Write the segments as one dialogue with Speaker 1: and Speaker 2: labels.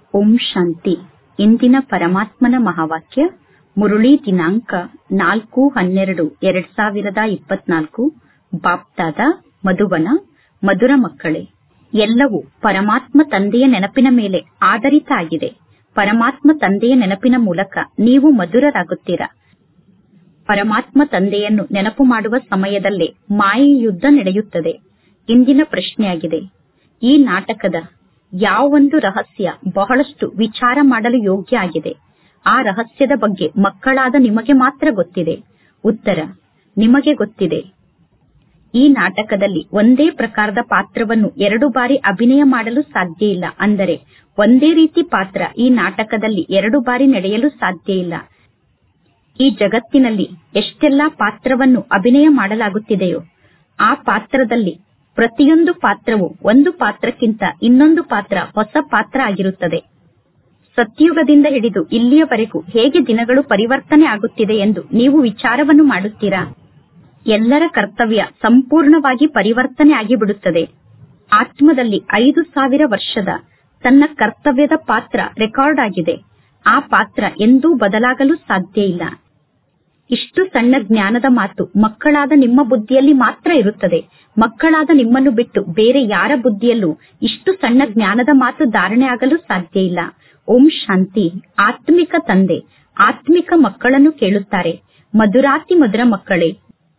Speaker 1: ಓಂ ಶಾಂತಿ ಇಂದಿನ ಪರಮಾತ್ಮನ ಮಹಾವಾಕ್ಯ ಮುರುಳಿ ದಿನಾಂಕ ನಾಲ್ಕು ಹನ್ನೆರಡು ಎರಡ್ ಸಾವಿರದ ಇಪ್ಪತ್ನಾಲ್ಕು ಬಾಪ್ದಾದ ಮಧುಬನ ಮಧುರ ಮಕ್ಕಳೇ ಎಲ್ಲವೂ ಪರಮಾತ್ಮ ತಂದೆಯ ನೆನಪಿನ ಮೇಲೆ ಆಧಾರಿತ ಆಗಿದೆ ಪರಮಾತ್ಮ ತಂದೆಯ ನೆನಪಿನ ಮೂಲಕ ನೀವು ಮಧುರರಾಗುತ್ತೀರಾ ಪರಮಾತ್ಮ ತಂದೆಯನ್ನು ನೆನಪು ಮಾಡುವ ಸಮಯದಲ್ಲೇ ಮಾಯೆ ಯುದ್ಧ ನಡೆಯುತ್ತದೆ ಇಂದಿನ ಪ್ರಶ್ನೆಯಾಗಿದೆ ಈ ನಾಟಕದ ಯಾವೊಂದು ರಹಸ್ಯ ಬಹಳಷ್ಟು ವಿಚಾರ ಮಾಡಲು ಯೋಗ್ಯ ಆಗಿದೆ ಆ ರಹಸ್ಯದ ಬಗ್ಗೆ ಮಕ್ಕಳಾದ ನಿಮಗೆ ಮಾತ್ರ ಗೊತ್ತಿದೆ ಉತ್ತರ ನಿಮಗೆ ಗೊತ್ತಿದೆ ಈ ನಾಟಕದಲ್ಲಿ ಒಂದೇ ಪ್ರಕಾರದ ಪಾತ್ರವನ್ನು ಎರಡು ಬಾರಿ ಅಭಿನಯ ಮಾಡಲು ಸಾಧ್ಯ ಇಲ್ಲ ಅಂದರೆ ಒಂದೇ ರೀತಿ ಪಾತ್ರ ಈ ನಾಟಕದಲ್ಲಿ ಎರಡು ಬಾರಿ ನಡೆಯಲು ಸಾಧ್ಯ ಇಲ್ಲ ಈ ಜಗತ್ತಿನಲ್ಲಿ ಎಷ್ಟೆಲ್ಲಾ ಪಾತ್ರವನ್ನು ಅಭಿನಯ ಮಾಡಲಾಗುತ್ತಿದೆಯೋ ಆ ಪಾತ್ರದಲ್ಲಿ ಪ್ರತಿಯೊಂದು ಪಾತ್ರವು ಒಂದು ಪಾತ್ರಕ್ಕಿಂತ ಇನ್ನೊಂದು ಪಾತ್ರ ಹೊಸ ಪಾತ್ರ ಆಗಿರುತ್ತದೆ ಸತ್ಯುಗದಿಂದ ಹಿಡಿದು ಇಲ್ಲಿಯವರೆಗೂ ಹೇಗೆ ದಿನಗಳು ಪರಿವರ್ತನೆ ಆಗುತ್ತಿದೆ ಎಂದು ನೀವು ವಿಚಾರವನ್ನು ಮಾಡುತ್ತೀರಾ ಎಲ್ಲರ ಕರ್ತವ್ಯ ಸಂಪೂರ್ಣವಾಗಿ ಪರಿವರ್ತನೆ ಆಗಿಬಿಡುತ್ತದೆ ಆತ್ಮದಲ್ಲಿ ಐದು ಸಾವಿರ ವರ್ಷದ ತನ್ನ ಕರ್ತವ್ಯದ ಪಾತ್ರ ರೆಕಾರ್ಡ್ ಆಗಿದೆ ಆ ಪಾತ್ರ ಎಂದೂ ಬದಲಾಗಲು ಸಾಧ್ಯ ಇಲ್ಲ ಇಷ್ಟು ಸಣ್ಣ ಜ್ಞಾನದ ಮಾತು ಮಕ್ಕಳಾದ ನಿಮ್ಮ ಬುದ್ಧಿಯಲ್ಲಿ ಮಾತ್ರ ಇರುತ್ತದೆ ಮಕ್ಕಳಾದ ನಿಮ್ಮನ್ನು ಬಿಟ್ಟು ಬೇರೆ ಯಾರ ಬುದ್ಧಿಯಲ್ಲೂ ಇಷ್ಟು ಸಣ್ಣ ಜ್ಞಾನದ ಮಾತು ಧಾರಣೆ ಆಗಲು ಸಾಧ್ಯ ಇಲ್ಲ ಓಂ ಶಾಂತಿ ಆತ್ಮಿಕ ತಂದೆ ಆತ್ಮಿಕ ಮಕ್ಕಳನ್ನು ಕೇಳುತ್ತಾರೆ ಮಧುರಾತಿ ಮಧುರ ಮಕ್ಕಳೇ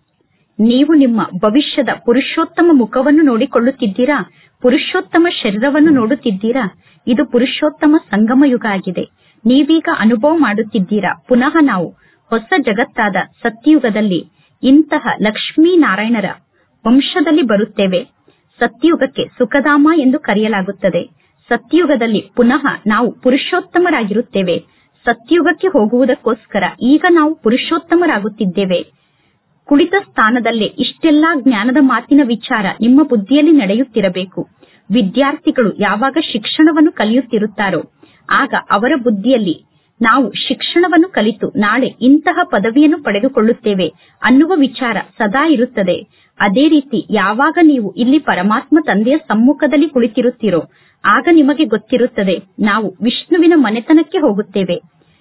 Speaker 1: ನೀವು ನಿಮ್ಮ ಭವಿಷ್ಯದ ಪುರುಷೋತ್ತಮ ಮುಖವನ್ನು ನೋಡಿಕೊಳ್ಳುತ್ತಿದ್ದೀರಾ ಪುರುಷೋತ್ತಮ ಶರೀರವನ್ನು ನೋಡುತ್ತಿದ್ದೀರಾ ಇದು ಪುರುಷೋತ್ತಮ ಸಂಗಮ ಯುಗ ಆಗಿದೆ ನೀವೀಗ ಅನುಭವ ಮಾಡುತ್ತಿದ್ದೀರಾ ಪುನಃ ನಾವು ಹೊಸ ಜಗತ್ತಾದ ಸತ್ಯಯುಗದಲ್ಲಿ ಇಂತಹ ಲಕ್ಷ್ಮೀನಾರಾಯಣರ ವಂಶದಲ್ಲಿ ಬರುತ್ತೇವೆ ಸತ್ಯಯುಗಕ್ಕೆ ಸುಖಧಾಮ ಎಂದು ಕರೆಯಲಾಗುತ್ತದೆ ಸತ್ಯಯುಗದಲ್ಲಿ ಪುನಃ ನಾವು ಪುರುಷೋತ್ತಮರಾಗಿರುತ್ತೇವೆ ಸತ್ಯಯುಗಕ್ಕೆ ಹೋಗುವುದಕ್ಕೋಸ್ಕರ ಈಗ ನಾವು ಪುರುಷೋತ್ತಮರಾಗುತ್ತಿದ್ದೇವೆ ಕುಳಿತ ಸ್ಥಾನದಲ್ಲೇ ಇಷ್ಟೆಲ್ಲಾ ಜ್ಞಾನದ ಮಾತಿನ ವಿಚಾರ ನಿಮ್ಮ ಬುದ್ಧಿಯಲ್ಲಿ ನಡೆಯುತ್ತಿರಬೇಕು ವಿದ್ಯಾರ್ಥಿಗಳು ಯಾವಾಗ ಶಿಕ್ಷಣವನ್ನು ಕಲಿಯುತ್ತಿರುತ್ತಾರೋ ಆಗ ಅವರ ಬುದ್ಧಿಯಲ್ಲಿ ನಾವು ಶಿಕ್ಷಣವನ್ನು ಕಲಿತು ನಾಳೆ ಇಂತಹ ಪದವಿಯನ್ನು ಪಡೆದುಕೊಳ್ಳುತ್ತೇವೆ ಅನ್ನುವ ವಿಚಾರ ಸದಾ ಇರುತ್ತದೆ ಅದೇ ರೀತಿ ಯಾವಾಗ ನೀವು ಇಲ್ಲಿ ಪರಮಾತ್ಮ ತಂದೆಯ ಸಮ್ಮುಖದಲ್ಲಿ ಕುಳಿತಿರುತ್ತೀರೋ ಆಗ ನಿಮಗೆ ಗೊತ್ತಿರುತ್ತದೆ ನಾವು ವಿಷ್ಣುವಿನ ಮನೆತನಕ್ಕೆ ಹೋಗುತ್ತೇವೆ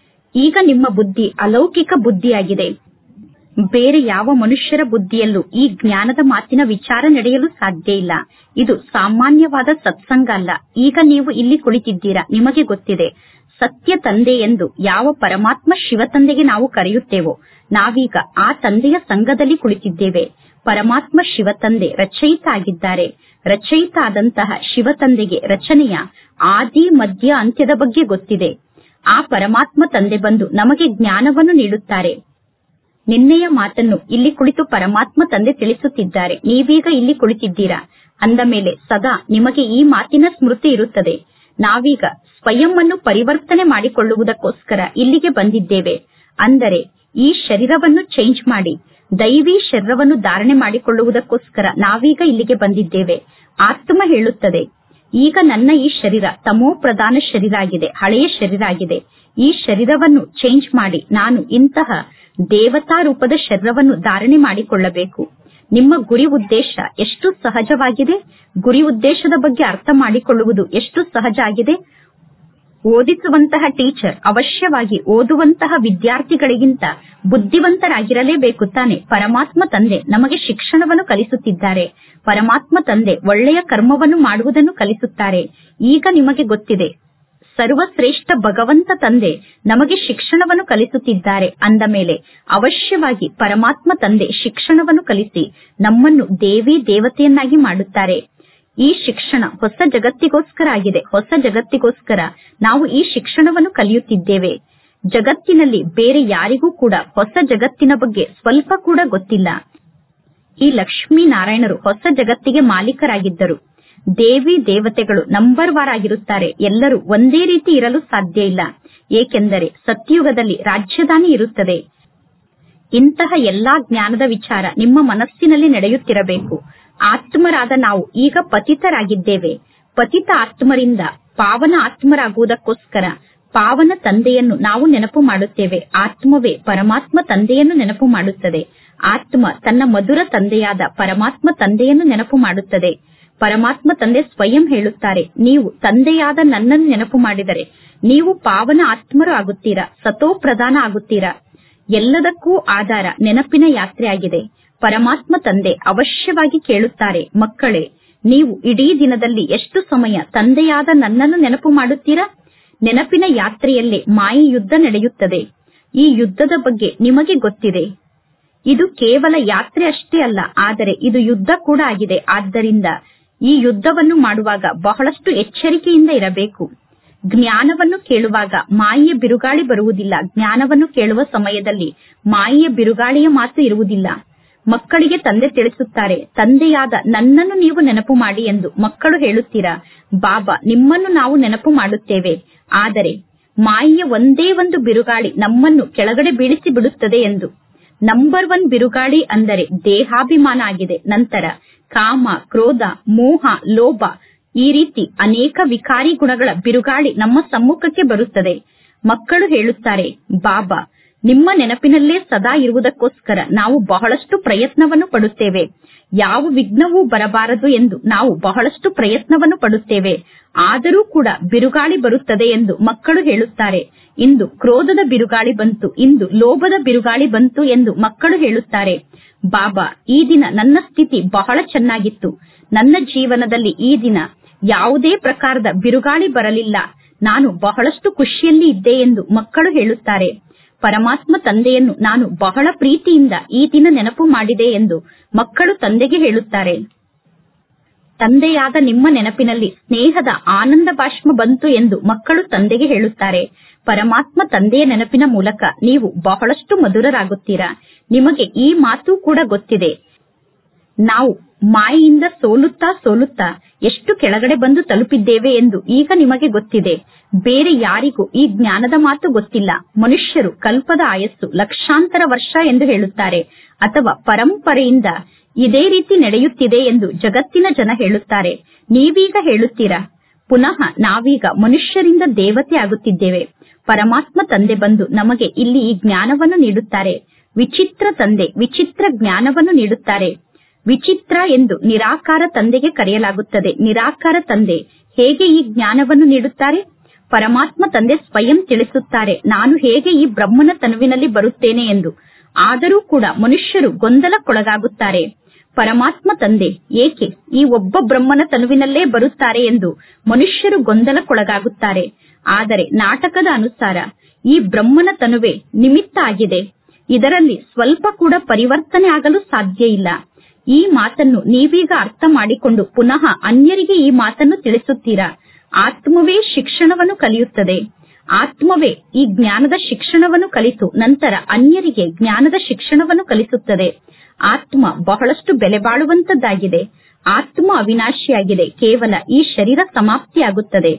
Speaker 1: ಈಗ ನಿಮ್ಮ ಬುದ್ಧಿ ಅಲೌಕಿಕ ಬುದ್ಧಿಯಾಗಿದೆ ಬೇರೆ ಯಾವ ಮನುಷ್ಯರ ಬುದ್ಧಿಯಲ್ಲೂ ಈ ಜ್ಞಾನದ ಮಾತಿನ ವಿಚಾರ ನಡೆಯಲು ಸಾಧ್ಯ ಇಲ್ಲ ಇದು ಸಾಮಾನ್ಯವಾದ ಸತ್ಸಂಗ ಅಲ್ಲ ಈಗ ನೀವು ಇಲ್ಲಿ ಕುಳಿತಿದ್ದೀರಾ ನಿಮಗೆ ಗೊತ್ತಿದೆ ಸತ್ಯ ತಂದೆ ಎಂದು ಯಾವ ಪರಮಾತ್ಮ ಶಿವ ತಂದೆಗೆ ನಾವು ಕರೆಯುತ್ತೇವೋ ನಾವೀಗ ಆ ತಂದೆಯ ಸಂಘದಲ್ಲಿ ಕುಳಿತಿದ್ದೇವೆ ಪರಮಾತ್ಮ ಶಿವ ತಂದೆ ರಚಯಿತ ಆಗಿದ್ದಾರೆ ರಚಯಿತ ಆದಂತಹ ಶಿವ ತಂದೆಗೆ ರಚನೆಯ ಆದಿ ಮಧ್ಯ ಅಂತ್ಯದ ಬಗ್ಗೆ ಗೊತ್ತಿದೆ ಆ ಪರಮಾತ್ಮ ತಂದೆ ಬಂದು ನಮಗೆ ಜ್ಞಾನವನ್ನು ನೀಡುತ್ತಾರೆ ನಿನ್ನೆಯ ಮಾತನ್ನು ಇಲ್ಲಿ ಕುಳಿತು ಪರಮಾತ್ಮ ತಂದೆ ತಿಳಿಸುತ್ತಿದ್ದಾರೆ ನೀವೀಗ ಇಲ್ಲಿ ಕುಳಿತಿದ್ದೀರಾ ಅಂದ ಮೇಲೆ ಸದಾ ನಿಮಗೆ ಈ ಮಾತಿನ ಸ್ಮೃತಿ ಇರುತ್ತದೆ ನಾವೀಗ ಸ್ವಯಂ ಅನ್ನು ಪರಿವರ್ತನೆ ಮಾಡಿಕೊಳ್ಳುವುದಕ್ಕೋಸ್ಕರ ಇಲ್ಲಿಗೆ ಬಂದಿದ್ದೇವೆ ಅಂದರೆ ಈ ಶರೀರವನ್ನು ಚೇಂಜ್ ಮಾಡಿ ದೈವಿ ಶರೀರವನ್ನು ಧಾರಣೆ ಮಾಡಿಕೊಳ್ಳುವುದಕ್ಕೋಸ್ಕರ ನಾವೀಗ ಇಲ್ಲಿಗೆ ಬಂದಿದ್ದೇವೆ ಆತ್ಮ ಹೇಳುತ್ತದೆ ಈಗ ನನ್ನ ಈ ಶರೀರ ತಮೋ ಪ್ರಧಾನ ಶರೀರ ಆಗಿದೆ ಹಳೆಯ ಶರೀರ ಆಗಿದೆ ಈ ಶರೀರವನ್ನು ಚೇಂಜ್ ಮಾಡಿ ನಾನು ಇಂತಹ ದೇವತಾ ರೂಪದ ಶರೀರವನ್ನು ಧಾರಣೆ ಮಾಡಿಕೊಳ್ಳಬೇಕು ನಿಮ್ಮ ಗುರಿ ಉದ್ದೇಶ ಎಷ್ಟು ಸಹಜವಾಗಿದೆ ಗುರಿ ಉದ್ದೇಶದ ಬಗ್ಗೆ ಅರ್ಥ ಮಾಡಿಕೊಳ್ಳುವುದು ಎಷ್ಟು ಸಹಜ ಆಗಿದೆ ಓದಿಸುವಂತಹ ಟೀಚರ್ ಅವಶ್ಯವಾಗಿ ಓದುವಂತಹ ವಿದ್ಯಾರ್ಥಿಗಳಿಗಿಂತ ಬುದ್ಧಿವಂತರಾಗಿರಲೇಬೇಕು ತಾನೆ ಪರಮಾತ್ಮ ತಂದೆ ನಮಗೆ ಶಿಕ್ಷಣವನ್ನು ಕಲಿಸುತ್ತಿದ್ದಾರೆ ಪರಮಾತ್ಮ ತಂದೆ ಒಳ್ಳೆಯ ಕರ್ಮವನ್ನು ಮಾಡುವುದನ್ನು ಕಲಿಸುತ್ತಾರೆ ಈಗ ನಿಮಗೆ ಗೊತ್ತಿದೆ ಸರ್ವಶ್ರೇಷ್ಠ ಭಗವಂತ ತಂದೆ ನಮಗೆ ಶಿಕ್ಷಣವನ್ನು ಕಲಿಸುತ್ತಿದ್ದಾರೆ ಅಂದ ಮೇಲೆ ಅವಶ್ಯವಾಗಿ ಪರಮಾತ್ಮ ತಂದೆ ಶಿಕ್ಷಣವನ್ನು ಕಲಿಸಿ ನಮ್ಮನ್ನು ದೇವಿ ದೇವತೆಯನ್ನಾಗಿ ಮಾಡುತ್ತಾರೆ ಈ ಶಿಕ್ಷಣ ಹೊಸ ಜಗತ್ತಿಗೋಸ್ಕರ ಆಗಿದೆ ಹೊಸ ಜಗತ್ತಿಗೋಸ್ಕರ ನಾವು ಈ ಶಿಕ್ಷಣವನ್ನು ಕಲಿಯುತ್ತಿದ್ದೇವೆ ಜಗತ್ತಿನಲ್ಲಿ ಬೇರೆ ಯಾರಿಗೂ ಕೂಡ ಹೊಸ ಜಗತ್ತಿನ ಬಗ್ಗೆ ಸ್ವಲ್ಪ ಕೂಡ ಗೊತ್ತಿಲ್ಲ ಈ ಲಕ್ಷ್ಮೀನಾರಾಯಣರು ಹೊಸ ಜಗತ್ತಿಗೆ ಮಾಲೀಕರಾಗಿದ್ದರು ದೇವಿ ದೇವತೆಗಳು ನಂಬರ್ ವಾರ್ ಆಗಿರುತ್ತಾರೆ ಎಲ್ಲರೂ ಒಂದೇ ರೀತಿ ಇರಲು ಸಾಧ್ಯ ಇಲ್ಲ ಏಕೆಂದರೆ ಸತ್ಯುಗದಲ್ಲಿ ರಾಜ್ಯಧಾನಿ ಇರುತ್ತದೆ ಇಂತಹ ಎಲ್ಲಾ ಜ್ಞಾನದ ವಿಚಾರ ನಿಮ್ಮ ಮನಸ್ಸಿನಲ್ಲಿ ನಡೆಯುತ್ತಿರಬೇಕು ಆತ್ಮರಾದ ನಾವು ಈಗ ಪತಿತರಾಗಿದ್ದೇವೆ ಪತಿತ ಆತ್ಮರಿಂದ ಪಾವನ ಆತ್ಮರಾಗುವುದಕ್ಕೋಸ್ಕರ ಪಾವನ ತಂದೆಯನ್ನು ನಾವು ನೆನಪು ಮಾಡುತ್ತೇವೆ ಆತ್ಮವೇ ಪರಮಾತ್ಮ ತಂದೆಯನ್ನು ನೆನಪು ಮಾಡುತ್ತದೆ ಆತ್ಮ ತನ್ನ ಮಧುರ ತಂದೆಯಾದ ಪರಮಾತ್ಮ ತಂದೆಯನ್ನು ನೆನಪು ಮಾಡುತ್ತದೆ ಪರಮಾತ್ಮ ತಂದೆ ಸ್ವಯಂ ಹೇಳುತ್ತಾರೆ ನೀವು ತಂದೆಯಾದ ನನ್ನನ್ನು ನೆನಪು ಮಾಡಿದರೆ ನೀವು ಪಾವನ ಆತ್ಮರು ಆಗುತ್ತೀರಾ ಸತೋ ಪ್ರಧಾನ ಆಗುತ್ತೀರಾ ಎಲ್ಲದಕ್ಕೂ ಆಧಾರ ನೆನಪಿನ ಯಾತ್ರೆಯಾಗಿದೆ ಪರಮಾತ್ಮ ತಂದೆ ಅವಶ್ಯವಾಗಿ ಕೇಳುತ್ತಾರೆ ಮಕ್ಕಳೇ ನೀವು ಇಡೀ ದಿನದಲ್ಲಿ ಎಷ್ಟು ಸಮಯ ತಂದೆಯಾದ ನನ್ನನ್ನು ನೆನಪು ಮಾಡುತ್ತೀರಾ ನೆನಪಿನ ಯಾತ್ರೆಯಲ್ಲೇ ಮಾಯಿ ಯುದ್ಧ ನಡೆಯುತ್ತದೆ ಈ ಯುದ್ಧದ ಬಗ್ಗೆ ನಿಮಗೆ ಗೊತ್ತಿದೆ ಇದು ಕೇವಲ ಯಾತ್ರೆ ಅಷ್ಟೇ ಅಲ್ಲ ಆದರೆ ಇದು ಯುದ್ಧ ಕೂಡ ಆಗಿದೆ ಆದ್ದರಿಂದ ಈ ಯುದ್ಧವನ್ನು ಮಾಡುವಾಗ ಬಹಳಷ್ಟು ಎಚ್ಚರಿಕೆಯಿಂದ ಇರಬೇಕು ಜ್ಞಾನವನ್ನು ಕೇಳುವಾಗ ಮಾಯಿಯ ಬಿರುಗಾಳಿ ಬರುವುದಿಲ್ಲ ಜ್ಞಾನವನ್ನು ಕೇಳುವ ಸಮಯದಲ್ಲಿ ಮಾಯಿಯ ಬಿರುಗಾಳಿಯ ಮಾತು ಇರುವುದಿಲ್ಲ ಮಕ್ಕಳಿಗೆ ತಂದೆ ತಿಳಿಸುತ್ತಾರೆ ತಂದೆಯಾದ ನನ್ನನ್ನು ನೀವು ನೆನಪು ಮಾಡಿ ಎಂದು ಮಕ್ಕಳು ಹೇಳುತ್ತೀರಾ ಬಾಬಾ ನಿಮ್ಮನ್ನು ನಾವು ನೆನಪು ಮಾಡುತ್ತೇವೆ ಆದರೆ ಮಾಯಿಯ ಒಂದೇ ಒಂದು ಬಿರುಗಾಳಿ ನಮ್ಮನ್ನು ಕೆಳಗಡೆ ಬೀಳಿಸಿ ಬಿಡುತ್ತದೆ ಎಂದು ನಂಬರ್ ಒನ್ ಬಿರುಗಾಳಿ ಅಂದರೆ ದೇಹಾಭಿಮಾನ ಆಗಿದೆ ನಂತರ ಕಾಮ ಕ್ರೋಧ ಮೋಹ ಲೋಭ ಈ ರೀತಿ ಅನೇಕ ವಿಕಾರಿ ಗುಣಗಳ ಬಿರುಗಾಳಿ ನಮ್ಮ ಸಮ್ಮುಖಕ್ಕೆ ಬರುತ್ತದೆ ಮಕ್ಕಳು ಹೇಳುತ್ತಾರೆ ಬಾಬಾ ನಿಮ್ಮ ನೆನಪಿನಲ್ಲೇ ಸದಾ ಇರುವುದಕ್ಕೋಸ್ಕರ ನಾವು ಬಹಳಷ್ಟು ಪ್ರಯತ್ನವನ್ನು ಪಡುತ್ತೇವೆ ಯಾವ ವಿಘ್ನವೂ ಬರಬಾರದು ಎಂದು ನಾವು ಬಹಳಷ್ಟು ಪ್ರಯತ್ನವನ್ನು ಪಡುತ್ತೇವೆ ಆದರೂ ಕೂಡ ಬಿರುಗಾಳಿ ಬರುತ್ತದೆ ಎಂದು ಮಕ್ಕಳು ಹೇಳುತ್ತಾರೆ ಇಂದು ಕ್ರೋಧದ ಬಿರುಗಾಳಿ ಬಂತು ಇಂದು ಲೋಭದ ಬಿರುಗಾಳಿ ಬಂತು ಎಂದು ಮಕ್ಕಳು ಹೇಳುತ್ತಾರೆ ಬಾಬಾ ಈ ದಿನ ನನ್ನ ಸ್ಥಿತಿ ಬಹಳ ಚೆನ್ನಾಗಿತ್ತು ನನ್ನ ಜೀವನದಲ್ಲಿ ಈ ದಿನ ಯಾವುದೇ ಪ್ರಕಾರದ ಬಿರುಗಾಳಿ ಬರಲಿಲ್ಲ ನಾನು ಬಹಳಷ್ಟು ಖುಷಿಯಲ್ಲಿ ಇದ್ದೆ ಎಂದು ಮಕ್ಕಳು ಹೇಳುತ್ತಾರೆ ಪರಮಾತ್ಮ ತಂದೆಯನ್ನು ನಾನು ಬಹಳ ಪ್ರೀತಿಯಿಂದ ಈ ದಿನ ನೆನಪು ಮಾಡಿದೆ ಎಂದು ಮಕ್ಕಳು ತಂದೆಗೆ ಹೇಳುತ್ತಾರೆ ತಂದೆಯಾದ ನಿಮ್ಮ ನೆನಪಿನಲ್ಲಿ ಸ್ನೇಹದ ಆನಂದ ಬಾಷ್ಮ ಬಂತು ಎಂದು ಮಕ್ಕಳು ತಂದೆಗೆ ಹೇಳುತ್ತಾರೆ ಪರಮಾತ್ಮ ತಂದೆಯ ನೆನಪಿನ ಮೂಲಕ ನೀವು ಬಹಳಷ್ಟು ಮಧುರರಾಗುತ್ತೀರಾ ನಿಮಗೆ ಈ ಮಾತು ಕೂಡ ಗೊತ್ತಿದೆ ನಾವು ಮಾಯೆಯಿಂದ ಸೋಲುತ್ತಾ ಸೋಲುತ್ತಾ ಎಷ್ಟು ಕೆಳಗಡೆ ಬಂದು ತಲುಪಿದ್ದೇವೆ ಎಂದು ಈಗ ನಿಮಗೆ ಗೊತ್ತಿದೆ ಬೇರೆ ಯಾರಿಗೂ ಈ ಜ್ಞಾನದ ಮಾತು ಗೊತ್ತಿಲ್ಲ ಮನುಷ್ಯರು ಕಲ್ಪದ ಆಯಸ್ಸು ಲಕ್ಷಾಂತರ ವರ್ಷ ಎಂದು ಹೇಳುತ್ತಾರೆ ಅಥವಾ ಪರಂಪರೆಯಿಂದ ಇದೇ ರೀತಿ ನಡೆಯುತ್ತಿದೆ ಎಂದು ಜಗತ್ತಿನ ಜನ ಹೇಳುತ್ತಾರೆ ನೀವೀಗ ಹೇಳುತ್ತೀರಾ ಪುನಃ ನಾವೀಗ ಮನುಷ್ಯರಿಂದ ದೇವತೆ ಆಗುತ್ತಿದ್ದೇವೆ ಪರಮಾತ್ಮ ತಂದೆ ಬಂದು ನಮಗೆ ಇಲ್ಲಿ ಈ ಜ್ಞಾನವನ್ನು ನೀಡುತ್ತಾರೆ ವಿಚಿತ್ರ ತಂದೆ ವಿಚಿತ್ರ ಜ್ಞಾನವನ್ನು ನೀಡುತ್ತಾರೆ ವಿಚಿತ್ರ ಎಂದು ನಿರಾಕಾರ ತಂದೆಗೆ ಕರೆಯಲಾಗುತ್ತದೆ ನಿರಾಕಾರ ತಂದೆ ಹೇಗೆ ಈ ಜ್ಞಾನವನ್ನು ನೀಡುತ್ತಾರೆ ಪರಮಾತ್ಮ ತಂದೆ ಸ್ವಯಂ ತಿಳಿಸುತ್ತಾರೆ ನಾನು ಹೇಗೆ ಈ ಬ್ರಹ್ಮನ ತನುವಿನಲ್ಲಿ ಬರುತ್ತೇನೆ ಎಂದು ಆದರೂ ಕೂಡ ಮನುಷ್ಯರು ಗೊಂದಲಕ್ಕೊಳಗಾಗುತ್ತಾರೆ ಪರಮಾತ್ಮ ತಂದೆ ಏಕೆ ಈ ಒಬ್ಬ ಬ್ರಹ್ಮನ ತನುವಿನಲ್ಲೇ ಬರುತ್ತಾರೆ ಎಂದು ಮನುಷ್ಯರು ಗೊಂದಲಕ್ಕೊಳಗಾಗುತ್ತಾರೆ ಆದರೆ ನಾಟಕದ ಅನುಸಾರ ಈ ಬ್ರಹ್ಮನ ತನುವೆ ನಿಮಿತ್ತ ಆಗಿದೆ ಇದರಲ್ಲಿ ಸ್ವಲ್ಪ ಕೂಡ ಪರಿವರ್ತನೆ ಆಗಲು ಸಾಧ್ಯ ಇಲ್ಲ ಈ ಮಾತನ್ನು ನೀವೀಗ ಅರ್ಥ ಮಾಡಿಕೊಂಡು ಪುನಃ ಅನ್ಯರಿಗೆ ಈ ಮಾತನ್ನು ತಿಳಿಸುತ್ತೀರಾ ಆತ್ಮವೇ ಶಿಕ್ಷಣವನ್ನು ಕಲಿಯುತ್ತದೆ ಆತ್ಮವೇ ಈ ಜ್ಞಾನದ ಶಿಕ್ಷಣವನ್ನು ಕಲಿತು ನಂತರ ಅನ್ಯರಿಗೆ ಜ್ಞಾನದ ಶಿಕ್ಷಣವನ್ನು ಕಲಿಸುತ್ತದೆ ಆತ್ಮ ಬಹಳಷ್ಟು ಬೆಲೆ ಬಾಳುವಂತದ್ದಾಗಿದೆ ಆತ್ಮ ಅವಿನಾಶಿಯಾಗಿದೆ ಕೇವಲ ಈ ಶರೀರ ಸಮಾಪ್ತಿಯಾಗುತ್ತದೆ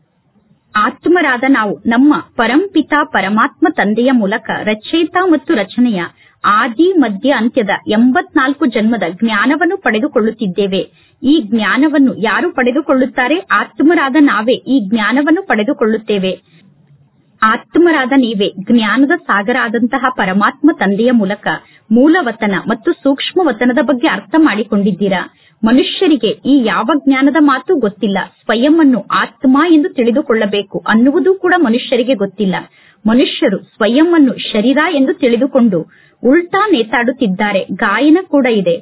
Speaker 1: ಆತ್ಮರಾದ ನಾವು ನಮ್ಮ ಪರಂಪಿತ ಪರಮಾತ್ಮ ತಂದೆಯ ಮೂಲಕ ರಚಯಿತ ಮತ್ತು ರಚನೆಯ ಆದಿ ಮಧ್ಯ ಅಂತ್ಯದ ಎಂಬತ್ನಾಲ್ಕು ಜನ್ಮದ ಜ್ಞಾನವನ್ನು ಪಡೆದುಕೊಳ್ಳುತ್ತಿದ್ದೇವೆ ಈ ಜ್ಞಾನವನ್ನು ಯಾರು ಪಡೆದುಕೊಳ್ಳುತ್ತಾರೆ ಆತ್ಮರಾದ ನಾವೇ ಈ ಜ್ಞಾನವನ್ನು ಪಡೆದುಕೊಳ್ಳುತ್ತೇವೆ ಆತ್ಮರಾದ ನೀವೇ ಜ್ಞಾನದ ಸಾಗರ ಆದಂತಹ ಪರಮಾತ್ಮ ತಂದೆಯ ಮೂಲಕ ಮೂಲವತನ ಮತ್ತು ಸೂಕ್ಷ್ಮ ವತನದ ಬಗ್ಗೆ ಅರ್ಥ ಮಾಡಿಕೊಂಡಿದ್ದೀರಾ ಮನುಷ್ಯರಿಗೆ ಈ ಯಾವ ಜ್ಞಾನದ ಮಾತು ಗೊತ್ತಿಲ್ಲ ಸ್ವಯಂ ಅನ್ನು ಆತ್ಮ ಎಂದು ತಿಳಿದುಕೊಳ್ಳಬೇಕು ಅನ್ನುವುದು ಕೂಡ ಮನುಷ್ಯರಿಗೆ ಗೊತ್ತಿಲ್ಲ ಮನುಷ್ಯರು ಸ್ವಯಂ ಅನ್ನು ಶರೀರ ಎಂದು ತಿಳಿದುಕೊಂಡು ಉಲ್ಟಾ ನೇತಾಡುತ್ತಿದ್ದಾರೆ ಗಾಯನ ಕೂಡ ಇದೆ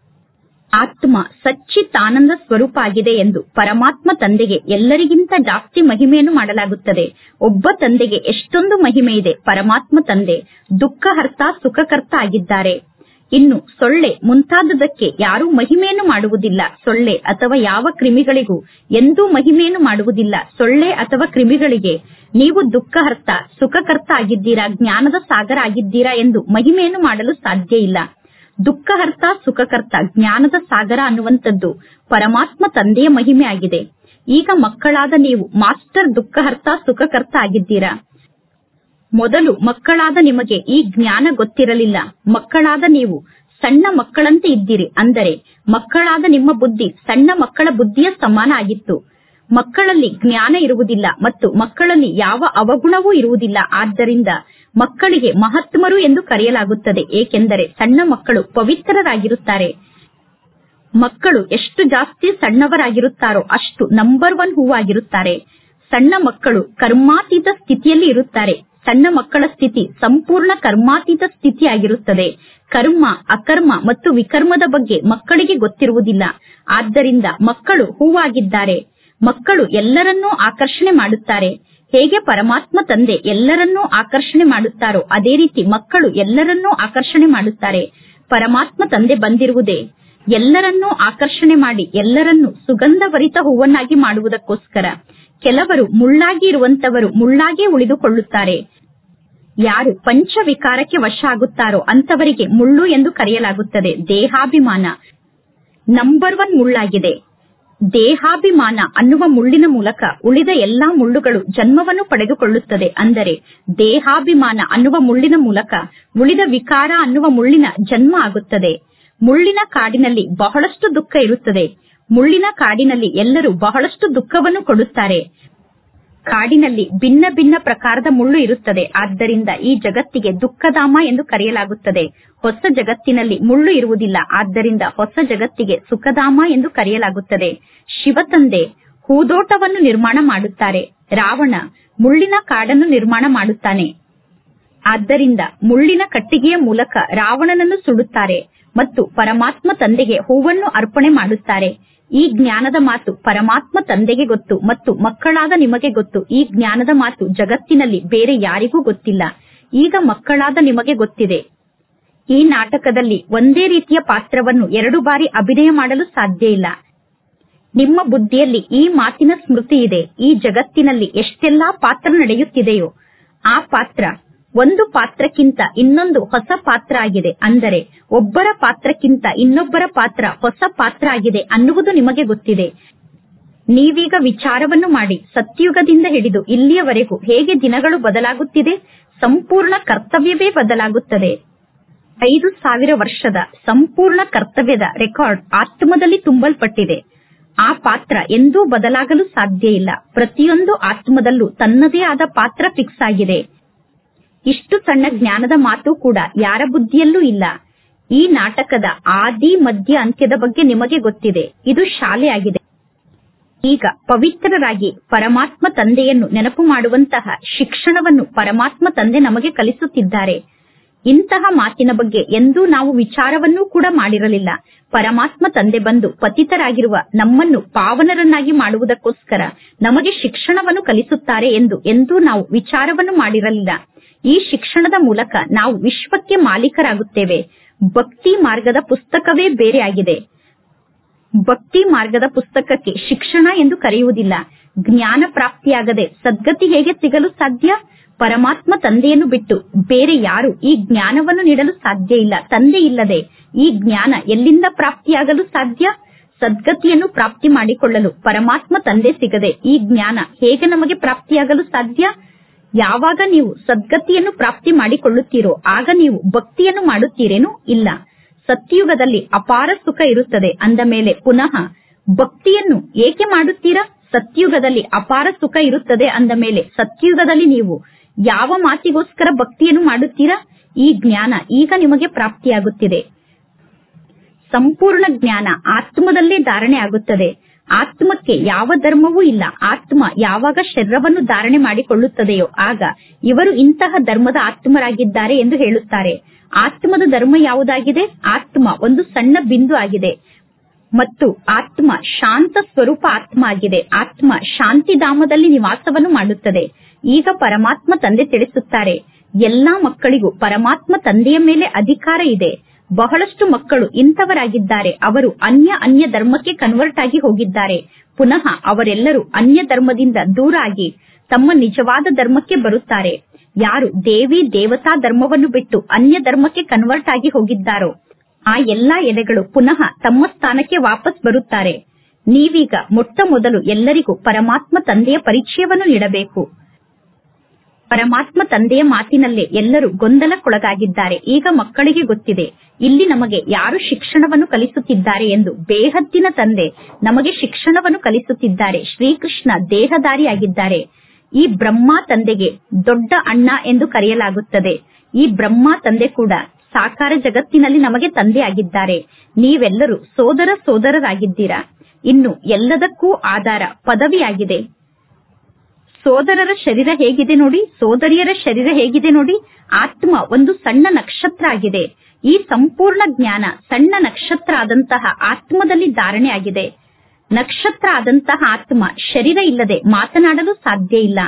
Speaker 1: ಆತ್ಮ ಸಚ್ಚಿತ್ತಾನಂದ ಸ್ವರೂಪ ಆಗಿದೆ ಎಂದು ಪರಮಾತ್ಮ ತಂದೆಗೆ ಎಲ್ಲರಿಗಿಂತ ಜಾಸ್ತಿ ಮಹಿಮೆಯನ್ನು ಮಾಡಲಾಗುತ್ತದೆ ಒಬ್ಬ ತಂದೆಗೆ ಎಷ್ಟೊಂದು ಮಹಿಮೆ ಇದೆ ಪರಮಾತ್ಮ ತಂದೆ ದುಃಖಹರ್ತ ಸುಖಕರ್ತ ಆಗಿದ್ದಾರೆ ಇನ್ನು ಸೊಳ್ಳೆ ಮುಂತಾದದಕ್ಕೆ ಯಾರೂ ಮಹಿಮೆಯನ್ನು ಮಾಡುವುದಿಲ್ಲ ಸೊಳ್ಳೆ ಅಥವಾ ಯಾವ ಕ್ರಿಮಿಗಳಿಗೂ ಎಂದೂ ಮಹಿಮೆಯನ್ನು ಮಾಡುವುದಿಲ್ಲ ಸೊಳ್ಳೆ ಅಥವಾ ಕ್ರಿಮಿಗಳಿಗೆ ನೀವು ದುಃಖಹರ್ತ ಸುಖಕರ್ತ ಆಗಿದ್ದೀರಾ ಜ್ಞಾನದ ಸಾಗರ ಆಗಿದ್ದೀರಾ ಎಂದು ಮಹಿಮೆಯನ್ನು ಮಾಡಲು ಸಾಧ್ಯ ಇಲ್ಲ ದುಃಖಹರ್ತ ಸುಖಕರ್ತ ಜ್ಞಾನದ ಸಾಗರ ಅನ್ನುವಂಥದ್ದು ಪರಮಾತ್ಮ ತಂದೆಯ ಮಹಿಮೆ ಆಗಿದೆ ಈಗ ಮಕ್ಕಳಾದ ನೀವು ಮಾಸ್ಟರ್ ದುಃಖಹರ್ತ ಸುಖಕರ್ತ ಆಗಿದ್ದೀರಾ ಮೊದಲು ಮಕ್ಕಳಾದ ನಿಮಗೆ ಈ ಜ್ಞಾನ ಗೊತ್ತಿರಲಿಲ್ಲ ಮಕ್ಕಳಾದ ನೀವು ಸಣ್ಣ ಮಕ್ಕಳಂತೆ ಇದ್ದೀರಿ ಅಂದರೆ ಮಕ್ಕಳಾದ ನಿಮ್ಮ ಬುದ್ಧಿ ಸಣ್ಣ ಮಕ್ಕಳ ಬುದ್ಧಿಯ ಸಮಾನ ಆಗಿತ್ತು ಮಕ್ಕಳಲ್ಲಿ ಜ್ಞಾನ ಇರುವುದಿಲ್ಲ ಮತ್ತು ಮಕ್ಕಳಲ್ಲಿ ಯಾವ ಅವಗುಣವೂ ಇರುವುದಿಲ್ಲ ಆದ್ದರಿಂದ ಮಕ್ಕಳಿಗೆ ಮಹಾತ್ಮರು ಎಂದು ಕರೆಯಲಾಗುತ್ತದೆ ಏಕೆಂದರೆ ಸಣ್ಣ ಮಕ್ಕಳು ಪವಿತ್ರರಾಗಿರುತ್ತಾರೆ ಮಕ್ಕಳು ಎಷ್ಟು ಜಾಸ್ತಿ ಸಣ್ಣವರಾಗಿರುತ್ತಾರೋ ಅಷ್ಟು ನಂಬರ್ ಒನ್ ಹೂವಾಗಿರುತ್ತಾರೆ ಸಣ್ಣ ಮಕ್ಕಳು ಕರ್ಮಾತೀತ ಸ್ಥಿತಿಯಲ್ಲಿ ಇರುತ್ತಾರೆ ಸಣ್ಣ ಮಕ್ಕಳ ಸ್ಥಿತಿ ಸಂಪೂರ್ಣ ಕರ್ಮಾತೀತ ಸ್ಥಿತಿಯಾಗಿರುತ್ತದೆ ಕರ್ಮ ಅಕರ್ಮ ಮತ್ತು ವಿಕರ್ಮದ ಬಗ್ಗೆ ಮಕ್ಕಳಿಗೆ ಗೊತ್ತಿರುವುದಿಲ್ಲ ಆದ್ದರಿಂದ ಮಕ್ಕಳು ಹೂವಾಗಿದ್ದಾರೆ ಮಕ್ಕಳು ಎಲ್ಲರನ್ನೂ ಆಕರ್ಷಣೆ ಮಾಡುತ್ತಾರೆ ಹೇಗೆ ಪರಮಾತ್ಮ ತಂದೆ ಎಲ್ಲರನ್ನೂ ಆಕರ್ಷಣೆ ಮಾಡುತ್ತಾರೋ ಅದೇ ರೀತಿ ಮಕ್ಕಳು ಎಲ್ಲರನ್ನೂ ಆಕರ್ಷಣೆ ಮಾಡುತ್ತಾರೆ ಪರಮಾತ್ಮ ತಂದೆ ಬಂದಿರುವುದೇ ಎಲ್ಲರನ್ನೂ ಆಕರ್ಷಣೆ ಮಾಡಿ ಎಲ್ಲರನ್ನೂ ಸುಗಂಧಭರಿತ ಹೂವನ್ನಾಗಿ ಮಾಡುವುದಕ್ಕೋಸ್ಕರ ಕೆಲವರು ಮುಳ್ಳಾಗಿ ಇರುವಂತವರು ಮುಳ್ಳಾಗೇ ಉಳಿದುಕೊಳ್ಳುತ್ತಾರೆ ಯಾರು ಪಂಚ ವಿಕಾರಕ್ಕೆ ವಶ ಆಗುತ್ತಾರೋ ಅಂತವರಿಗೆ ಮುಳ್ಳು ಎಂದು ಕರೆಯಲಾಗುತ್ತದೆ ದೇಹಾಭಿಮಾನ ನಂಬರ್ ಒನ್ ಮುಳ್ಳಾಗಿದೆ ದೇಹಾಭಿಮಾನ ಅನ್ನುವ ಮುಳ್ಳಿನ ಮೂಲಕ ಉಳಿದ ಎಲ್ಲಾ ಮುಳ್ಳುಗಳು ಜನ್ಮವನ್ನು ಪಡೆದುಕೊಳ್ಳುತ್ತದೆ ಅಂದರೆ ದೇಹಾಭಿಮಾನ ಅನ್ನುವ ಮುಳ್ಳಿನ ಮೂಲಕ ಉಳಿದ ವಿಕಾರ ಅನ್ನುವ ಮುಳ್ಳಿನ ಜನ್ಮ ಆಗುತ್ತದೆ ಮುಳ್ಳಿನ ಕಾಡಿನಲ್ಲಿ ಬಹಳಷ್ಟು ದುಃಖ ಇರುತ್ತದೆ ಮುಳ್ಳಿನ ಕಾಡಿನಲ್ಲಿ ಎಲ್ಲರೂ ಬಹಳಷ್ಟು ದುಃಖವನ್ನು ಕೊಡುತ್ತಾರೆ ಕಾಡಿನಲ್ಲಿ ಭಿನ್ನ ಭಿನ್ನ ಪ್ರಕಾರದ ಮುಳ್ಳು ಇರುತ್ತದೆ ಆದ್ದರಿಂದ ಈ ಜಗತ್ತಿಗೆ ದುಃಖಧಾಮ ಎಂದು ಕರೆಯಲಾಗುತ್ತದೆ ಹೊಸ ಜಗತ್ತಿನಲ್ಲಿ ಮುಳ್ಳು ಇರುವುದಿಲ್ಲ ಆದ್ದರಿಂದ ಹೊಸ ಜಗತ್ತಿಗೆ ಸುಖಧಾಮ ಎಂದು ಕರೆಯಲಾಗುತ್ತದೆ ಶಿವತಂದೆ ಹೂದೋಟವನ್ನು ನಿರ್ಮಾಣ ಮಾಡುತ್ತಾರೆ ರಾವಣ ಮುಳ್ಳಿನ ಕಾಡನ್ನು ನಿರ್ಮಾಣ ಮಾಡುತ್ತಾನೆ ಆದ್ದರಿಂದ ಮುಳ್ಳಿನ ಕಟ್ಟಿಗೆಯ ಮೂಲಕ ರಾವಣನನ್ನು ಸುಡುತ್ತಾರೆ ಮತ್ತು ಪರಮಾತ್ಮ ತಂದೆಗೆ ಹೂವನ್ನು ಅರ್ಪಣೆ ಮಾಡುತ್ತಾರೆ ಈ ಜ್ಞಾನದ ಮಾತು ಪರಮಾತ್ಮ ತಂದೆಗೆ ಗೊತ್ತು ಮತ್ತು ಮಕ್ಕಳಾದ ನಿಮಗೆ ಗೊತ್ತು ಈ ಜ್ಞಾನದ ಮಾತು ಜಗತ್ತಿನಲ್ಲಿ ಬೇರೆ ಯಾರಿಗೂ ಗೊತ್ತಿಲ್ಲ ಈಗ ಮಕ್ಕಳಾದ ನಿಮಗೆ ಗೊತ್ತಿದೆ ಈ ನಾಟಕದಲ್ಲಿ ಒಂದೇ ರೀತಿಯ ಪಾತ್ರವನ್ನು ಎರಡು ಬಾರಿ ಅಭಿನಯ ಮಾಡಲು ಸಾಧ್ಯ ಇಲ್ಲ ನಿಮ್ಮ ಬುದ್ಧಿಯಲ್ಲಿ ಈ ಮಾತಿನ ಸ್ಮೃತಿ ಇದೆ ಈ ಜಗತ್ತಿನಲ್ಲಿ ಎಷ್ಟೆಲ್ಲಾ ಪಾತ್ರ ನಡೆಯುತ್ತಿದೆಯೋ ಆ ಪಾತ್ರ ಒಂದು ಪಾತ್ರಕ್ಕಿಂತ ಇನ್ನೊಂದು ಹೊಸ ಪಾತ್ರ ಆಗಿದೆ ಅಂದರೆ ಒಬ್ಬರ ಪಾತ್ರಕ್ಕಿಂತ ಇನ್ನೊಬ್ಬರ ಪಾತ್ರ ಹೊಸ ಪಾತ್ರ ಆಗಿದೆ ಅನ್ನುವುದು ನಿಮಗೆ ಗೊತ್ತಿದೆ ನೀವೀಗ ವಿಚಾರವನ್ನು ಮಾಡಿ ಸತ್ಯುಗದಿಂದ ಹಿಡಿದು ಇಲ್ಲಿಯವರೆಗೂ ಹೇಗೆ ದಿನಗಳು ಬದಲಾಗುತ್ತಿದೆ ಸಂಪೂರ್ಣ ಕರ್ತವ್ಯವೇ ಬದಲಾಗುತ್ತದೆ ಐದು ಸಾವಿರ ವರ್ಷದ ಸಂಪೂರ್ಣ ಕರ್ತವ್ಯದ ರೆಕಾರ್ಡ್ ಆತ್ಮದಲ್ಲಿ ತುಂಬಲ್ಪಟ್ಟಿದೆ ಆ ಪಾತ್ರ ಎಂದೂ ಬದಲಾಗಲು ಸಾಧ್ಯ ಇಲ್ಲ ಪ್ರತಿಯೊಂದು ಆತ್ಮದಲ್ಲೂ ತನ್ನದೇ ಆದ ಪಾತ್ರ ಫಿಕ್ಸ್ ಆಗಿದೆ ಇಷ್ಟು ಸಣ್ಣ ಜ್ಞಾನದ ಮಾತು ಕೂಡ ಯಾರ ಬುದ್ಧಿಯಲ್ಲೂ ಇಲ್ಲ ಈ ನಾಟಕದ ಆದಿ ಮಧ್ಯ ಅಂತ್ಯದ ಬಗ್ಗೆ ನಿಮಗೆ ಗೊತ್ತಿದೆ ಇದು ಶಾಲೆಯಾಗಿದೆ ಈಗ ಪವಿತ್ರರಾಗಿ ಪರಮಾತ್ಮ ತಂದೆಯನ್ನು ನೆನಪು ಮಾಡುವಂತಹ ಶಿಕ್ಷಣವನ್ನು ಪರಮಾತ್ಮ ತಂದೆ ನಮಗೆ ಕಲಿಸುತ್ತಿದ್ದಾರೆ ಇಂತಹ ಮಾತಿನ ಬಗ್ಗೆ ಎಂದೂ ನಾವು ವಿಚಾರವನ್ನೂ ಕೂಡ ಮಾಡಿರಲಿಲ್ಲ ಪರಮಾತ್ಮ ತಂದೆ ಬಂದು ಪತಿತರಾಗಿರುವ ನಮ್ಮನ್ನು ಪಾವನರನ್ನಾಗಿ ಮಾಡುವುದಕ್ಕೋಸ್ಕರ ನಮಗೆ ಶಿಕ್ಷಣವನ್ನು ಕಲಿಸುತ್ತಾರೆ ಎಂದು ಎಂದೂ ನಾವು ವಿಚಾರವನ್ನು ಮಾಡಿರಲಿಲ್ಲ ಈ ಶಿಕ್ಷಣದ ಮೂಲಕ ನಾವು ವಿಶ್ವಕ್ಕೆ ಮಾಲೀಕರಾಗುತ್ತೇವೆ ಭಕ್ತಿ ಮಾರ್ಗದ ಪುಸ್ತಕವೇ ಬೇರೆ ಆಗಿದೆ ಭಕ್ತಿ ಮಾರ್ಗದ ಪುಸ್ತಕಕ್ಕೆ ಶಿಕ್ಷಣ ಎಂದು ಕರೆಯುವುದಿಲ್ಲ ಜ್ಞಾನ ಪ್ರಾಪ್ತಿಯಾಗದೆ ಸದ್ಗತಿ ಹೇಗೆ ಸಿಗಲು ಸಾಧ್ಯ ಪರಮಾತ್ಮ ತಂದೆಯನ್ನು ಬಿಟ್ಟು ಬೇರೆ ಯಾರು ಈ ಜ್ಞಾನವನ್ನು ನೀಡಲು ಸಾಧ್ಯ ಇಲ್ಲ ತಂದೆ ಇಲ್ಲದೆ ಈ ಜ್ಞಾನ ಎಲ್ಲಿಂದ ಪ್ರಾಪ್ತಿಯಾಗಲು ಸಾಧ್ಯ ಸದ್ಗತಿಯನ್ನು ಪ್ರಾಪ್ತಿ ಮಾಡಿಕೊಳ್ಳಲು ಪರಮಾತ್ಮ ತಂದೆ ಸಿಗದೆ ಈ ಜ್ಞಾನ ಹೇಗೆ ನಮಗೆ ಪ್ರಾಪ್ತಿಯಾಗಲು ಸಾಧ್ಯ ಯಾವಾಗ ನೀವು ಸದ್ಗತಿಯನ್ನು ಪ್ರಾಪ್ತಿ ಮಾಡಿಕೊಳ್ಳುತ್ತೀರೋ ಆಗ ನೀವು ಭಕ್ತಿಯನ್ನು ಮಾಡುತ್ತೀರೇನು ಇಲ್ಲ ಸತ್ಯುಗದಲ್ಲಿ ಅಪಾರ ಸುಖ ಇರುತ್ತದೆ ಅಂದ ಮೇಲೆ ಪುನಃ ಭಕ್ತಿಯನ್ನು ಏಕೆ ಮಾಡುತ್ತೀರಾ ಸತ್ಯುಗದಲ್ಲಿ ಅಪಾರ ಸುಖ ಇರುತ್ತದೆ ಅಂದ ಮೇಲೆ ಸತ್ಯುಗದಲ್ಲಿ ನೀವು ಯಾವ ಮಾತಿಗೋಸ್ಕರ ಭಕ್ತಿಯನ್ನು ಮಾಡುತ್ತೀರಾ ಈ ಜ್ಞಾನ ಈಗ ನಿಮಗೆ ಪ್ರಾಪ್ತಿಯಾಗುತ್ತಿದೆ ಸಂಪೂರ್ಣ ಜ್ಞಾನ ಆತ್ಮದಲ್ಲೇ ಧಾರಣೆ ಆಗುತ್ತದೆ ಆತ್ಮಕ್ಕೆ ಯಾವ ಧರ್ಮವೂ ಇಲ್ಲ ಆತ್ಮ ಯಾವಾಗ ಶರೀರವನ್ನು ಧಾರಣೆ ಮಾಡಿಕೊಳ್ಳುತ್ತದೆಯೋ ಆಗ ಇವರು ಇಂತಹ ಧರ್ಮದ ಆತ್ಮರಾಗಿದ್ದಾರೆ ಎಂದು ಹೇಳುತ್ತಾರೆ ಆತ್ಮದ ಧರ್ಮ ಯಾವುದಾಗಿದೆ ಆತ್ಮ ಒಂದು ಸಣ್ಣ ಬಿಂದು ಆಗಿದೆ ಮತ್ತು ಆತ್ಮ ಶಾಂತ ಸ್ವರೂಪ ಆತ್ಮ ಆಗಿದೆ ಆತ್ಮ ಶಾಂತಿಧಾಮದಲ್ಲಿ ನಿವಾಸವನ್ನು ಮಾಡುತ್ತದೆ ಈಗ ಪರಮಾತ್ಮ ತಂದೆ ತಿಳಿಸುತ್ತಾರೆ ಎಲ್ಲಾ ಮಕ್ಕಳಿಗೂ ಪರಮಾತ್ಮ ತಂದೆಯ ಮೇಲೆ ಅಧಿಕಾರ ಇದೆ ಬಹಳಷ್ಟು ಮಕ್ಕಳು ಇಂಥವರಾಗಿದ್ದಾರೆ ಅವರು ಅನ್ಯ ಅನ್ಯ ಧರ್ಮಕ್ಕೆ ಕನ್ವರ್ಟ್ ಆಗಿ ಹೋಗಿದ್ದಾರೆ ಪುನಃ ಅವರೆಲ್ಲರೂ ಅನ್ಯ ಧರ್ಮದಿಂದ ದೂರ ಆಗಿ ತಮ್ಮ ನಿಜವಾದ ಧರ್ಮಕ್ಕೆ ಬರುತ್ತಾರೆ ಯಾರು ದೇವಿ ದೇವತಾ ಧರ್ಮವನ್ನು ಬಿಟ್ಟು ಅನ್ಯ ಧರ್ಮಕ್ಕೆ ಕನ್ವರ್ಟ್ ಆಗಿ ಹೋಗಿದ್ದಾರೋ ಆ ಎಲ್ಲಾ ಎಲೆಗಳು ಪುನಃ ತಮ್ಮ ಸ್ಥಾನಕ್ಕೆ ವಾಪಸ್ ಬರುತ್ತಾರೆ ನೀವೀಗ ಮೊಟ್ಟ ಮೊದಲು ಎಲ್ಲರಿಗೂ ಪರಮಾತ್ಮ ತಂದೆಯ ಪರಿಚಯವನ್ನು ನೀಡಬೇಕು ಪರಮಾತ್ಮ ತಂದೆಯ ಮಾತಿನಲ್ಲೇ ಎಲ್ಲರೂ ಗೊಂದಲಕ್ಕೊಳಗಾಗಿದ್ದಾರೆ ಈಗ ಮಕ್ಕಳಿಗೆ ಗೊತ್ತಿದೆ ಇಲ್ಲಿ ನಮಗೆ ಯಾರು ಶಿಕ್ಷಣವನ್ನು ಕಲಿಸುತ್ತಿದ್ದಾರೆ ಎಂದು ಬೇಹದ್ದಿನ ತಂದೆ ನಮಗೆ ಶಿಕ್ಷಣವನ್ನು ಕಲಿಸುತ್ತಿದ್ದಾರೆ ಶ್ರೀಕೃಷ್ಣ ದೇಹಧಾರಿಯಾಗಿದ್ದಾರೆ ಈ ಬ್ರಹ್ಮ ತಂದೆಗೆ ದೊಡ್ಡ ಅಣ್ಣ ಎಂದು ಕರೆಯಲಾಗುತ್ತದೆ ಈ ಬ್ರಹ್ಮ ತಂದೆ ಕೂಡ ಸಾಕಾರ ಜಗತ್ತಿನಲ್ಲಿ ನಮಗೆ ತಂದೆ ಆಗಿದ್ದಾರೆ ನೀವೆಲ್ಲರೂ ಸೋದರ ಸೋದರರಾಗಿದ್ದೀರಾ ಇನ್ನು ಎಲ್ಲದಕ್ಕೂ ಆಧಾರ ಪದವಿಯಾಗಿದೆ ಸೋದರರ ಶರೀರ ಹೇಗಿದೆ ನೋಡಿ ಸೋದರಿಯರ ಶರೀರ ಹೇಗಿದೆ ನೋಡಿ ಆತ್ಮ ಒಂದು ಸಣ್ಣ ನಕ್ಷತ್ರ ಆಗಿದೆ ಈ ಸಂಪೂರ್ಣ ಜ್ಞಾನ ಸಣ್ಣ ನಕ್ಷತ್ರ ಆದಂತಹ ಆತ್ಮದಲ್ಲಿ ಧಾರಣೆ ಆಗಿದೆ ನಕ್ಷತ್ರ ಆದಂತಹ ಆತ್ಮ ಶರೀರ ಇಲ್ಲದೆ ಮಾತನಾಡಲು ಸಾಧ್ಯ ಇಲ್ಲ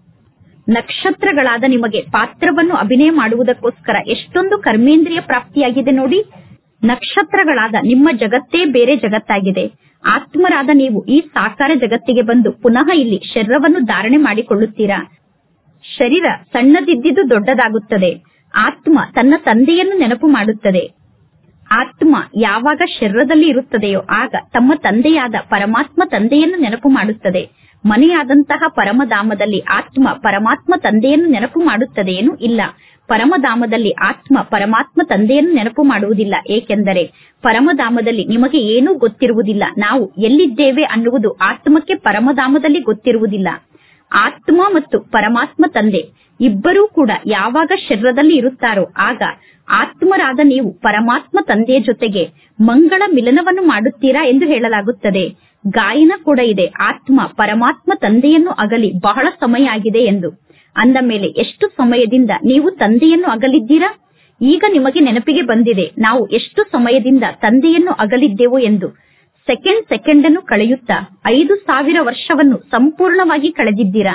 Speaker 1: ನಕ್ಷತ್ರಗಳಾದ ನಿಮಗೆ ಪಾತ್ರವನ್ನು ಅಭಿನಯ ಮಾಡುವುದಕ್ಕೋಸ್ಕರ ಎಷ್ಟೊಂದು ಕರ್ಮೇಂದ್ರಿಯ ಪ್ರಾಪ್ತಿಯಾಗಿದೆ ನೋಡಿ ನಕ್ಷತ್ರಗಳಾದ ನಿಮ್ಮ ಜಗತ್ತೇ ಬೇರೆ ಜಗತ್ತಾಗಿದೆ ಆತ್ಮರಾದ ನೀವು ಈ ಸಾಕಾರ ಜಗತ್ತಿಗೆ ಬಂದು ಪುನಃ ಇಲ್ಲಿ ಶರೀರವನ್ನು ಧಾರಣೆ ಮಾಡಿಕೊಳ್ಳುತ್ತೀರಾ ಶರೀರ ಸಣ್ಣದಿದ್ದಿದ್ದು ದೊಡ್ಡದಾಗುತ್ತದೆ ಆತ್ಮ ತನ್ನ ತಂದೆಯನ್ನು ನೆನಪು ಮಾಡುತ್ತದೆ ಆತ್ಮ ಯಾವಾಗ ಶರೀರದಲ್ಲಿ ಇರುತ್ತದೆಯೋ ಆಗ ತಮ್ಮ ತಂದೆಯಾದ ಪರಮಾತ್ಮ ತಂದೆಯನ್ನು ನೆನಪು ಮಾಡುತ್ತದೆ ಮನೆಯಾದಂತಹ ಪರಮಧಾಮದಲ್ಲಿ ಆತ್ಮ ಪರಮಾತ್ಮ ತಂದೆಯನ್ನು ನೆನಪು ಮಾಡುತ್ತದೆಯೇನು ಇಲ್ಲ ಪರಮಧಾಮದಲ್ಲಿ ಆತ್ಮ ಪರಮಾತ್ಮ ತಂದೆಯನ್ನು ನೆನಪು ಮಾಡುವುದಿಲ್ಲ ಏಕೆಂದರೆ ಪರಮಧಾಮದಲ್ಲಿ ನಿಮಗೆ ಏನೂ ಗೊತ್ತಿರುವುದಿಲ್ಲ ನಾವು ಎಲ್ಲಿದ್ದೇವೆ ಅನ್ನುವುದು ಆತ್ಮಕ್ಕೆ ಪರಮಧಾಮದಲ್ಲಿ ಗೊತ್ತಿರುವುದಿಲ್ಲ ಆತ್ಮ ಮತ್ತು ಪರಮಾತ್ಮ ತಂದೆ ಇಬ್ಬರೂ ಕೂಡ ಯಾವಾಗ ಶರೀರದಲ್ಲಿ ಇರುತ್ತಾರೋ ಆಗ ಆತ್ಮರಾದ ನೀವು ಪರಮಾತ್ಮ ತಂದೆಯ ಜೊತೆಗೆ ಮಂಗಳ ಮಿಲನವನ್ನು ಮಾಡುತ್ತೀರಾ ಎಂದು ಹೇಳಲಾಗುತ್ತದೆ ಗಾಯನ ಕೂಡ ಇದೆ ಆತ್ಮ ಪರಮಾತ್ಮ ತಂದೆಯನ್ನು ಅಗಲಿ ಬಹಳ ಸಮಯ ಆಗಿದೆ ಎಂದು ಅಂದ ಮೇಲೆ ಎಷ್ಟು ಸಮಯದಿಂದ ನೀವು ತಂದೆಯನ್ನು ಅಗಲಿದ್ದೀರಾ ಈಗ ನಿಮಗೆ ನೆನಪಿಗೆ ಬಂದಿದೆ ನಾವು ಎಷ್ಟು ಸಮಯದಿಂದ ತಂದೆಯನ್ನು ಅಗಲಿದ್ದೆವು ಎಂದು ಸೆಕೆಂಡ್ ಸೆಕೆಂಡ್ ಅನ್ನು ಕಳೆಯುತ್ತಾ ಐದು ಸಾವಿರ ವರ್ಷವನ್ನು ಸಂಪೂರ್ಣವಾಗಿ ಕಳೆದಿದ್ದೀರಾ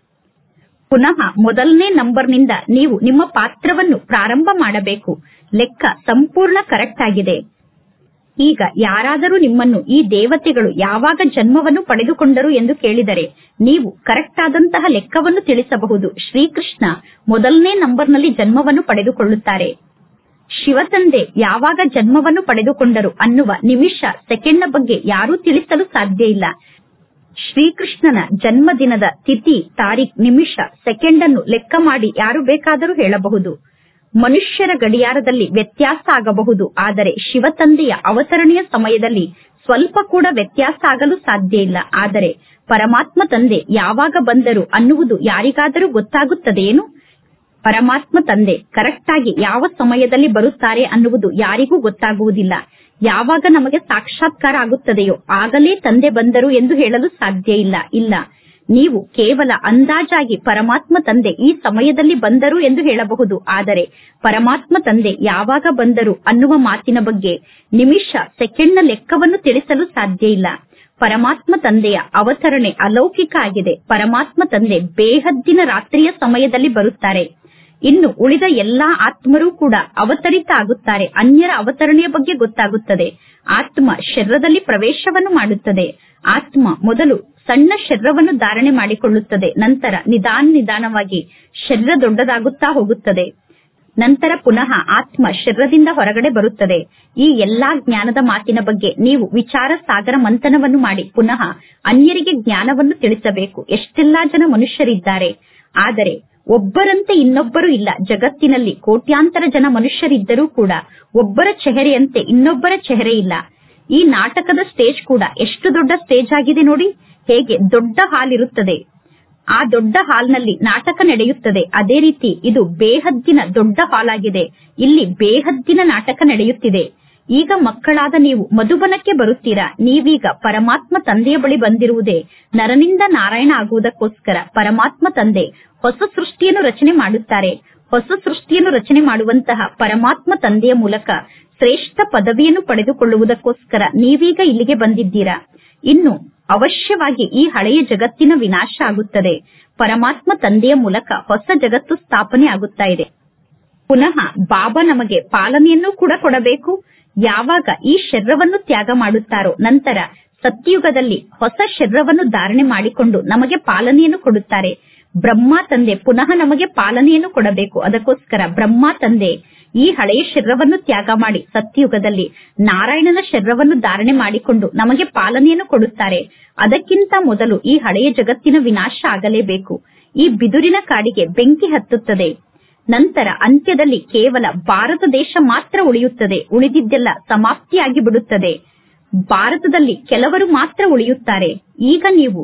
Speaker 1: ಪುನಃ ಮೊದಲನೇ ನಂಬರ್ನಿಂದ ನೀವು ನಿಮ್ಮ ಪಾತ್ರವನ್ನು ಪ್ರಾರಂಭ ಮಾಡಬೇಕು ಲೆಕ್ಕ ಸಂಪೂರ್ಣ ಕರೆಕ್ಟ್ ಆಗಿದೆ ಈಗ ಯಾರಾದರೂ ನಿಮ್ಮನ್ನು ಈ ದೇವತೆಗಳು ಯಾವಾಗ ಜನ್ಮವನ್ನು ಪಡೆದುಕೊಂಡರು ಎಂದು ಕೇಳಿದರೆ ನೀವು ಕರೆಕ್ಟ್ ಆದಂತಹ ಲೆಕ್ಕವನ್ನು ತಿಳಿಸಬಹುದು ಶ್ರೀಕೃಷ್ಣ ಮೊದಲನೇ ನಂಬರ್ನಲ್ಲಿ ಜನ್ಮವನ್ನು ಪಡೆದುಕೊಳ್ಳುತ್ತಾರೆ ಶಿವತಂದೆ ಯಾವಾಗ ಜನ್ಮವನ್ನು ಪಡೆದುಕೊಂಡರು ಅನ್ನುವ ನಿಮಿಷ ಸೆಕೆಂಡ್ನ ಬಗ್ಗೆ ಯಾರೂ ತಿಳಿಸಲು ಸಾಧ್ಯ ಇಲ್ಲ ಶ್ರೀಕೃಷ್ಣನ ಜನ್ಮದಿನದ ತಿಥಿ ತಾರೀಖ್ ನಿಮಿಷ ಸೆಕೆಂಡ್ ಅನ್ನು ಲೆಕ್ಕ ಮಾಡಿ ಯಾರು ಬೇಕಾದರೂ ಹೇಳಬಹುದು ಮನುಷ್ಯರ ಗಡಿಯಾರದಲ್ಲಿ ವ್ಯತ್ಯಾಸ ಆಗಬಹುದು ಆದರೆ ಶಿವತಂದೆಯ ಅವತರಣೆಯ ಸಮಯದಲ್ಲಿ ಸ್ವಲ್ಪ ಕೂಡ ವ್ಯತ್ಯಾಸ ಆಗಲು ಸಾಧ್ಯ ಇಲ್ಲ ಆದರೆ ಪರಮಾತ್ಮ ತಂದೆ ಯಾವಾಗ ಬಂದರು ಅನ್ನುವುದು ಯಾರಿಗಾದರೂ ಗೊತ್ತಾಗುತ್ತದೆಯೇನು ಪರಮಾತ್ಮ ತಂದೆ ಕರೆಕ್ಟ್ ಆಗಿ ಯಾವ ಸಮಯದಲ್ಲಿ ಬರುತ್ತಾರೆ ಅನ್ನುವುದು ಯಾರಿಗೂ ಗೊತ್ತಾಗುವುದಿಲ್ಲ ಯಾವಾಗ ನಮಗೆ ಸಾಕ್ಷಾತ್ಕಾರ ಆಗುತ್ತದೆಯೋ ಆಗಲೇ ತಂದೆ ಬಂದರು ಎಂದು ಹೇಳಲು ಸಾಧ್ಯ ಇಲ್ಲ ಇಲ್ಲ ನೀವು ಕೇವಲ ಅಂದಾಜಾಗಿ ಪರಮಾತ್ಮ ತಂದೆ ಈ ಸಮಯದಲ್ಲಿ ಬಂದರು ಎಂದು ಹೇಳಬಹುದು ಆದರೆ ಪರಮಾತ್ಮ ತಂದೆ ಯಾವಾಗ ಬಂದರು ಅನ್ನುವ ಮಾತಿನ ಬಗ್ಗೆ ನಿಮಿಷ ಸೆಕೆಂಡ್ನ ಲೆಕ್ಕವನ್ನು ತಿಳಿಸಲು ಸಾಧ್ಯ ಇಲ್ಲ ಪರಮಾತ್ಮ ತಂದೆಯ ಅವತರಣೆ ಅಲೌಕಿಕ ಆಗಿದೆ ಪರಮಾತ್ಮ ತಂದೆ ಬೇಹದ್ದಿನ ರಾತ್ರಿಯ ಸಮಯದಲ್ಲಿ ಬರುತ್ತಾರೆ ಇನ್ನು ಉಳಿದ ಎಲ್ಲಾ ಆತ್ಮರೂ ಕೂಡ ಅವತರಿತ ಆಗುತ್ತಾರೆ ಅನ್ಯರ ಅವತರಣೆಯ ಬಗ್ಗೆ ಗೊತ್ತಾಗುತ್ತದೆ ಆತ್ಮ ಶರೀರದಲ್ಲಿ ಪ್ರವೇಶವನ್ನು ಮಾಡುತ್ತದೆ ಆತ್ಮ ಮೊದಲು ಸಣ್ಣ ಶರೀರವನ್ನು ಧಾರಣೆ ಮಾಡಿಕೊಳ್ಳುತ್ತದೆ ನಂತರ ನಿಧಾನ ನಿಧಾನವಾಗಿ ಶರೀರ ದೊಡ್ಡದಾಗುತ್ತಾ ಹೋಗುತ್ತದೆ ನಂತರ ಪುನಃ ಆತ್ಮ ಶರೀರದಿಂದ ಹೊರಗಡೆ ಬರುತ್ತದೆ ಈ ಎಲ್ಲಾ ಜ್ಞಾನದ ಮಾತಿನ ಬಗ್ಗೆ ನೀವು ವಿಚಾರ ಸಾಗರ ಮಂಥನವನ್ನು ಮಾಡಿ ಪುನಃ ಅನ್ಯರಿಗೆ ಜ್ಞಾನವನ್ನು ತಿಳಿಸಬೇಕು ಎಷ್ಟೆಲ್ಲಾ ಜನ ಮನುಷ್ಯರಿದ್ದಾರೆ ಆದರೆ ಒಬ್ಬರಂತೆ ಇನ್ನೊಬ್ಬರು ಇಲ್ಲ ಜಗತ್ತಿನಲ್ಲಿ ಕೋಟ್ಯಾಂತರ ಜನ ಮನುಷ್ಯರಿದ್ದರೂ ಕೂಡ ಒಬ್ಬರ ಚೆಹರೆಯಂತೆ ಇನ್ನೊಬ್ಬರ ಚೆಹರೆ ಇಲ್ಲ ಈ ನಾಟಕದ ಸ್ಟೇಜ್ ಕೂಡ ಎಷ್ಟು ದೊಡ್ಡ ಸ್ಟೇಜ್ ಆಗಿದೆ ನೋಡಿ ಹೇಗೆ ದೊಡ್ಡ ಹಾಲ್ ಇರುತ್ತದೆ ಆ ದೊಡ್ಡ ಹಾಲ್ನಲ್ಲಿ ನಾಟಕ ನಡೆಯುತ್ತದೆ ಅದೇ ರೀತಿ ಇದು ಬೇಹದ್ದಿನ ದೊಡ್ಡ ಹಾಲ್ ಆಗಿದೆ ಇಲ್ಲಿ ಬೇಹದ್ದಿನ ನಾಟಕ ನಡೆಯುತ್ತಿದೆ ಈಗ ಮಕ್ಕಳಾದ ನೀವು ಮಧುಬನಕ್ಕೆ ಬರುತ್ತೀರಾ ನೀವೀಗ ಪರಮಾತ್ಮ ತಂದೆಯ ಬಳಿ ಬಂದಿರುವುದೇ ನರನಿಂದ ನಾರಾಯಣ ಆಗುವುದಕ್ಕೋಸ್ಕರ ಪರಮಾತ್ಮ ತಂದೆ ಹೊಸ ಸೃಷ್ಟಿಯನ್ನು ರಚನೆ ಮಾಡುತ್ತಾರೆ ಹೊಸ ಸೃಷ್ಟಿಯನ್ನು ರಚನೆ ಮಾಡುವಂತಹ ಪರಮಾತ್ಮ ತಂದೆಯ ಮೂಲಕ ಶ್ರೇಷ್ಠ ಪದವಿಯನ್ನು ಪಡೆದುಕೊಳ್ಳುವುದಕ್ಕೋಸ್ಕರ ನೀವೀಗ ಇಲ್ಲಿಗೆ ಬಂದಿದ್ದೀರಾ ಇನ್ನು ಅವಶ್ಯವಾಗಿ ಈ ಹಳೆಯ ಜಗತ್ತಿನ ವಿನಾಶ ಆಗುತ್ತದೆ ಪರಮಾತ್ಮ ತಂದೆಯ ಮೂಲಕ ಹೊಸ ಜಗತ್ತು ಸ್ಥಾಪನೆ ಆಗುತ್ತಾ ಇದೆ ಪುನಃ ಬಾಬಾ ನಮಗೆ ಪಾಲನೆಯನ್ನು ಕೂಡ ಕೊಡಬೇಕು ಯಾವಾಗ ಈ ಶರೀರವನ್ನು ತ್ಯಾಗ ಮಾಡುತ್ತಾರೋ ನಂತರ ಸತ್ಯುಗದಲ್ಲಿ ಹೊಸ ಶರೀರವನ್ನು ಧಾರಣೆ ಮಾಡಿಕೊಂಡು ನಮಗೆ ಪಾಲನೆಯನ್ನು ಕೊಡುತ್ತಾರೆ ಬ್ರಹ್ಮ ತಂದೆ ಪುನಃ ನಮಗೆ ಪಾಲನೆಯನ್ನು ಕೊಡಬೇಕು ಅದಕ್ಕೋಸ್ಕರ ಬ್ರಹ್ಮ ತಂದೆ ಈ ಹಳೆಯ ಶರೀರವನ್ನು ತ್ಯಾಗ ಮಾಡಿ ಸತ್ಯುಗದಲ್ಲಿ ನಾರಾಯಣನ ಶರೀರವನ್ನು ಧಾರಣೆ ಮಾಡಿಕೊಂಡು ನಮಗೆ ಪಾಲನೆಯನ್ನು ಕೊಡುತ್ತಾರೆ ಅದಕ್ಕಿಂತ ಮೊದಲು ಈ ಹಳೆಯ ಜಗತ್ತಿನ ವಿನಾಶ ಆಗಲೇಬೇಕು ಈ ಬಿದುರಿನ ಕಾಡಿಗೆ ಬೆಂಕಿ ಹತ್ತುತ್ತದೆ ನಂತರ ಅಂತ್ಯದಲ್ಲಿ ಕೇವಲ ಭಾರತ ದೇಶ ಮಾತ್ರ ಉಳಿಯುತ್ತದೆ ಉಳಿದಿದ್ದೆಲ್ಲ ಸಮಾಪ್ತಿಯಾಗಿ ಬಿಡುತ್ತದೆ ಭಾರತದಲ್ಲಿ ಕೆಲವರು ಮಾತ್ರ ಉಳಿಯುತ್ತಾರೆ ಈಗ ನೀವು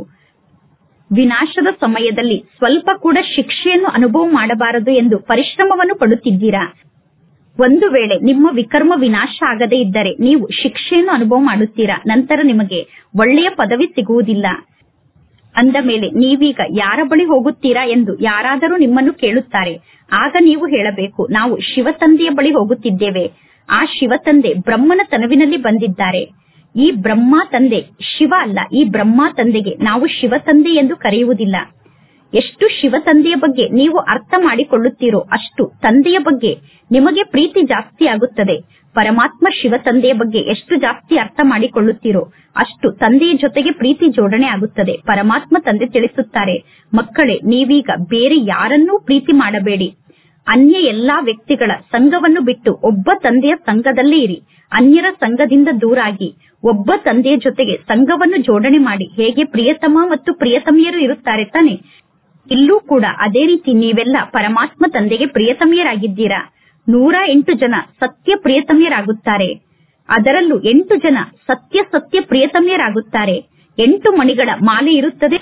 Speaker 1: ವಿನಾಶದ ಸಮಯದಲ್ಲಿ ಸ್ವಲ್ಪ ಕೂಡ ಶಿಕ್ಷೆಯನ್ನು ಅನುಭವ ಮಾಡಬಾರದು ಎಂದು ಪರಿಶ್ರಮವನ್ನು ಪಡುತ್ತಿದ್ದೀರಾ ಒಂದು ವೇಳೆ ನಿಮ್ಮ ವಿಕರ್ಮ ವಿನಾಶ ಆಗದೇ ಇದ್ದರೆ ನೀವು ಶಿಕ್ಷೆಯನ್ನು ಅನುಭವ ಮಾಡುತ್ತೀರಾ ನಂತರ ನಿಮಗೆ ಒಳ್ಳೆಯ ಪದವಿ ಸಿಗುವುದಿಲ್ಲ ಅಂದ ಮೇಲೆ ನೀವೀಗ ಯಾರ ಬಳಿ ಹೋಗುತ್ತೀರಾ ಎಂದು ಯಾರಾದರೂ ನಿಮ್ಮನ್ನು ಕೇಳುತ್ತಾರೆ ಆಗ ನೀವು ಹೇಳಬೇಕು ನಾವು ಶಿವತಂದೆಯ ಬಳಿ ಹೋಗುತ್ತಿದ್ದೇವೆ ಆ ಶಿವತಂದೆ ಬ್ರಹ್ಮನ ತನುವಿನಲ್ಲಿ ಬಂದಿದ್ದಾರೆ ಈ ಬ್ರಹ್ಮ ತಂದೆ ಶಿವ ಅಲ್ಲ ಈ ಬ್ರಹ್ಮ ತಂದೆಗೆ ನಾವು ಶಿವತಂದೆ ಎಂದು ಕರೆಯುವುದಿಲ್ಲ ಎಷ್ಟು ಶಿವ ತಂದೆಯ ಬಗ್ಗೆ ನೀವು ಅರ್ಥ ಮಾಡಿಕೊಳ್ಳುತ್ತೀರೋ ಅಷ್ಟು ತಂದೆಯ ಬಗ್ಗೆ ನಿಮಗೆ ಪ್ರೀತಿ ಜಾಸ್ತಿ ಆಗುತ್ತದೆ ಪರಮಾತ್ಮ ಶಿವ ತಂದೆಯ ಬಗ್ಗೆ ಎಷ್ಟು ಜಾಸ್ತಿ ಅರ್ಥ ಮಾಡಿಕೊಳ್ಳುತ್ತೀರೋ ಅಷ್ಟು ತಂದೆಯ ಜೊತೆಗೆ ಪ್ರೀತಿ ಜೋಡಣೆ ಆಗುತ್ತದೆ ಪರಮಾತ್ಮ ತಂದೆ ತಿಳಿಸುತ್ತಾರೆ ಮಕ್ಕಳೇ ನೀವೀಗ ಬೇರೆ ಯಾರನ್ನೂ ಪ್ರೀತಿ ಮಾಡಬೇಡಿ ಅನ್ಯ ಎಲ್ಲಾ ವ್ಯಕ್ತಿಗಳ ಸಂಘವನ್ನು ಬಿಟ್ಟು ಒಬ್ಬ ತಂದೆಯ ಸಂಘದಲ್ಲೇ ಇರಿ ಅನ್ಯರ ಸಂಘದಿಂದ ದೂರಾಗಿ ಒಬ್ಬ ತಂದೆಯ ಜೊತೆಗೆ ಸಂಘವನ್ನು ಜೋಡಣೆ ಮಾಡಿ ಹೇಗೆ ಪ್ರಿಯತಮ ಮತ್ತು ಪ್ರಿಯತಮಿಯರು ಇರುತ್ತಾರೆ ತಾನೆ ಇಲ್ಲೂ ಕೂಡ ಅದೇ ರೀತಿ ನೀವೆಲ್ಲ ಪರಮಾತ್ಮ ತಂದೆಗೆ ಪ್ರಿಯತಮಿಯರಾಗಿದ್ದೀರಾ ನೂರ ಎಂಟು ಜನ ಸತ್ಯ ಪ್ರಿಯತಮಿಯರಾಗುತ್ತಾರೆ ಅದರಲ್ಲೂ ಎಂಟು ಜನ ಸತ್ಯ ಸತ್ಯ ಪ್ರಿಯತಮಿಯರಾಗುತ್ತಾರೆ ಎಂಟು ಮಣಿಗಳ ಮಾಲೆ ಇರುತ್ತದೆ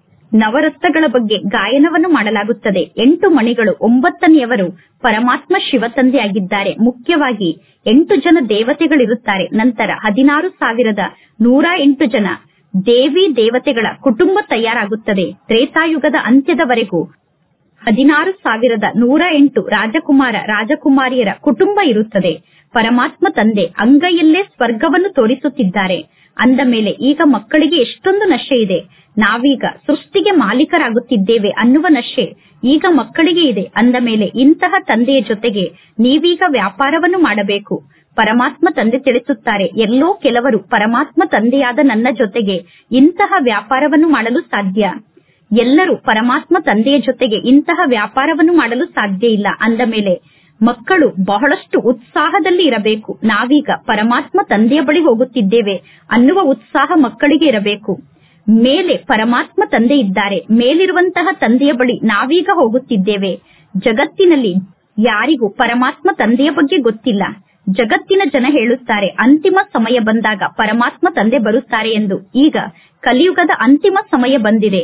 Speaker 1: ನವರತ್ನಗಳ ಬಗ್ಗೆ ಗಾಯನವನ್ನು ಮಾಡಲಾಗುತ್ತದೆ ಎಂಟು ಮಣಿಗಳು ಒಂಬತ್ತನೆಯವರು ಪರಮಾತ್ಮ ಶಿವತಂದೆ ಆಗಿದ್ದಾರೆ ಮುಖ್ಯವಾಗಿ ಎಂಟು ಜನ ದೇವತೆಗಳಿರುತ್ತಾರೆ ನಂತರ ಹದಿನಾರು ಸಾವಿರದ ನೂರ ಎಂಟು ಜನ ದೇವಿ ದೇವತೆಗಳ ಕುಟುಂಬ ತಯಾರಾಗುತ್ತದೆ ತ್ರೇತಾಯುಗದ ಅಂತ್ಯದವರೆಗೂ ಹದಿನಾರು ಸಾವಿರದ ನೂರ ಎಂಟು ರಾಜಕುಮಾರ ರಾಜಕುಮಾರಿಯರ ಕುಟುಂಬ ಇರುತ್ತದೆ ಪರಮಾತ್ಮ ತಂದೆ ಅಂಗೈಯಲ್ಲೇ ಸ್ವರ್ಗವನ್ನು ತೋರಿಸುತ್ತಿದ್ದಾರೆ ಅಂದ ಮೇಲೆ ಈಗ ಮಕ್ಕಳಿಗೆ ಎಷ್ಟೊಂದು ನಶೆ ಇದೆ ನಾವೀಗ ಸೃಷ್ಟಿಗೆ ಮಾಲೀಕರಾಗುತ್ತಿದ್ದೇವೆ ಅನ್ನುವ ನಶೆ ಈಗ ಮಕ್ಕಳಿಗೆ ಇದೆ ಅಂದ ಮೇಲೆ ಇಂತಹ ತಂದೆಯ ಜೊತೆಗೆ ನೀವೀಗ ವ್ಯಾಪಾರವನ್ನು ಮಾಡಬೇಕು ಪರಮಾತ್ಮ ತಂದೆ ತಿಳಿಸುತ್ತಾರೆ ಎಲ್ಲೋ ಕೆಲವರು ಪರಮಾತ್ಮ ತಂದೆಯಾದ ನನ್ನ ಜೊತೆಗೆ ಇಂತಹ ವ್ಯಾಪಾರವನ್ನು ಮಾಡಲು ಸಾಧ್ಯ ಎಲ್ಲರೂ ಪರಮಾತ್ಮ ತಂದೆಯ ಜೊತೆಗೆ ಇಂತಹ ವ್ಯಾಪಾರವನ್ನು ಮಾಡಲು ಸಾಧ್ಯ ಇಲ್ಲ ಅಂದ ಮೇಲೆ ಮಕ್ಕಳು ಬಹಳಷ್ಟು ಉತ್ಸಾಹದಲ್ಲಿ ಇರಬೇಕು ನಾವೀಗ ಪರಮಾತ್ಮ ತಂದೆಯ ಬಳಿ ಹೋಗುತ್ತಿದ್ದೇವೆ ಅನ್ನುವ ಉತ್ಸಾಹ ಮಕ್ಕಳಿಗೆ ಇರಬೇಕು ಮೇಲೆ ಪರಮಾತ್ಮ ತಂದೆ ಇದ್ದಾರೆ ಮೇಲಿರುವಂತಹ ತಂದೆಯ ಬಳಿ ನಾವೀಗ ಹೋಗುತ್ತಿದ್ದೇವೆ ಜಗತ್ತಿನಲ್ಲಿ ಯಾರಿಗೂ ಪರಮಾತ್ಮ ತಂದೆಯ ಬಗ್ಗೆ ಗೊತ್ತಿಲ್ಲ ಜಗತ್ತಿನ ಜನ ಹೇಳುತ್ತಾರೆ ಅಂತಿಮ ಸಮಯ ಬಂದಾಗ ಪರಮಾತ್ಮ ತಂದೆ ಬರುತ್ತಾರೆ ಎಂದು ಈಗ ಕಲಿಯುಗದ ಅಂತಿಮ ಸಮಯ ಬಂದಿದೆ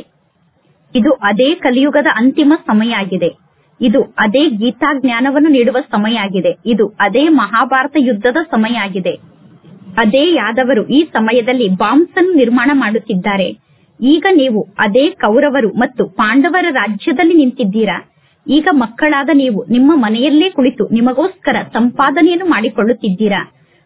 Speaker 1: ಇದು ಅದೇ ಕಲಿಯುಗದ ಅಂತಿಮ ಸಮಯ ಆಗಿದೆ ಇದು ಅದೇ ಗೀತಾ ಜ್ಞಾನವನ್ನು ನೀಡುವ ಸಮಯ ಆಗಿದೆ ಇದು ಅದೇ ಮಹಾಭಾರತ ಯುದ್ಧದ ಸಮಯ ಆಗಿದೆ ಅದೇ ಯಾದವರು ಈ ಸಮಯದಲ್ಲಿ ಬಾಂಬ್ಸ್ ಅನ್ನು ನಿರ್ಮಾಣ ಮಾಡುತ್ತಿದ್ದಾರೆ ಈಗ ನೀವು ಅದೇ ಕೌರವರು ಮತ್ತು ಪಾಂಡವರ ರಾಜ್ಯದಲ್ಲಿ ನಿಂತಿದ್ದೀರಾ ಈಗ ಮಕ್ಕಳಾದ ನೀವು ನಿಮ್ಮ ಮನೆಯಲ್ಲೇ ಕುಳಿತು ನಿಮಗೋಸ್ಕರ ಸಂಪಾದನೆಯನ್ನು ಮಾಡಿಕೊಳ್ಳುತ್ತಿದ್ದೀರಾ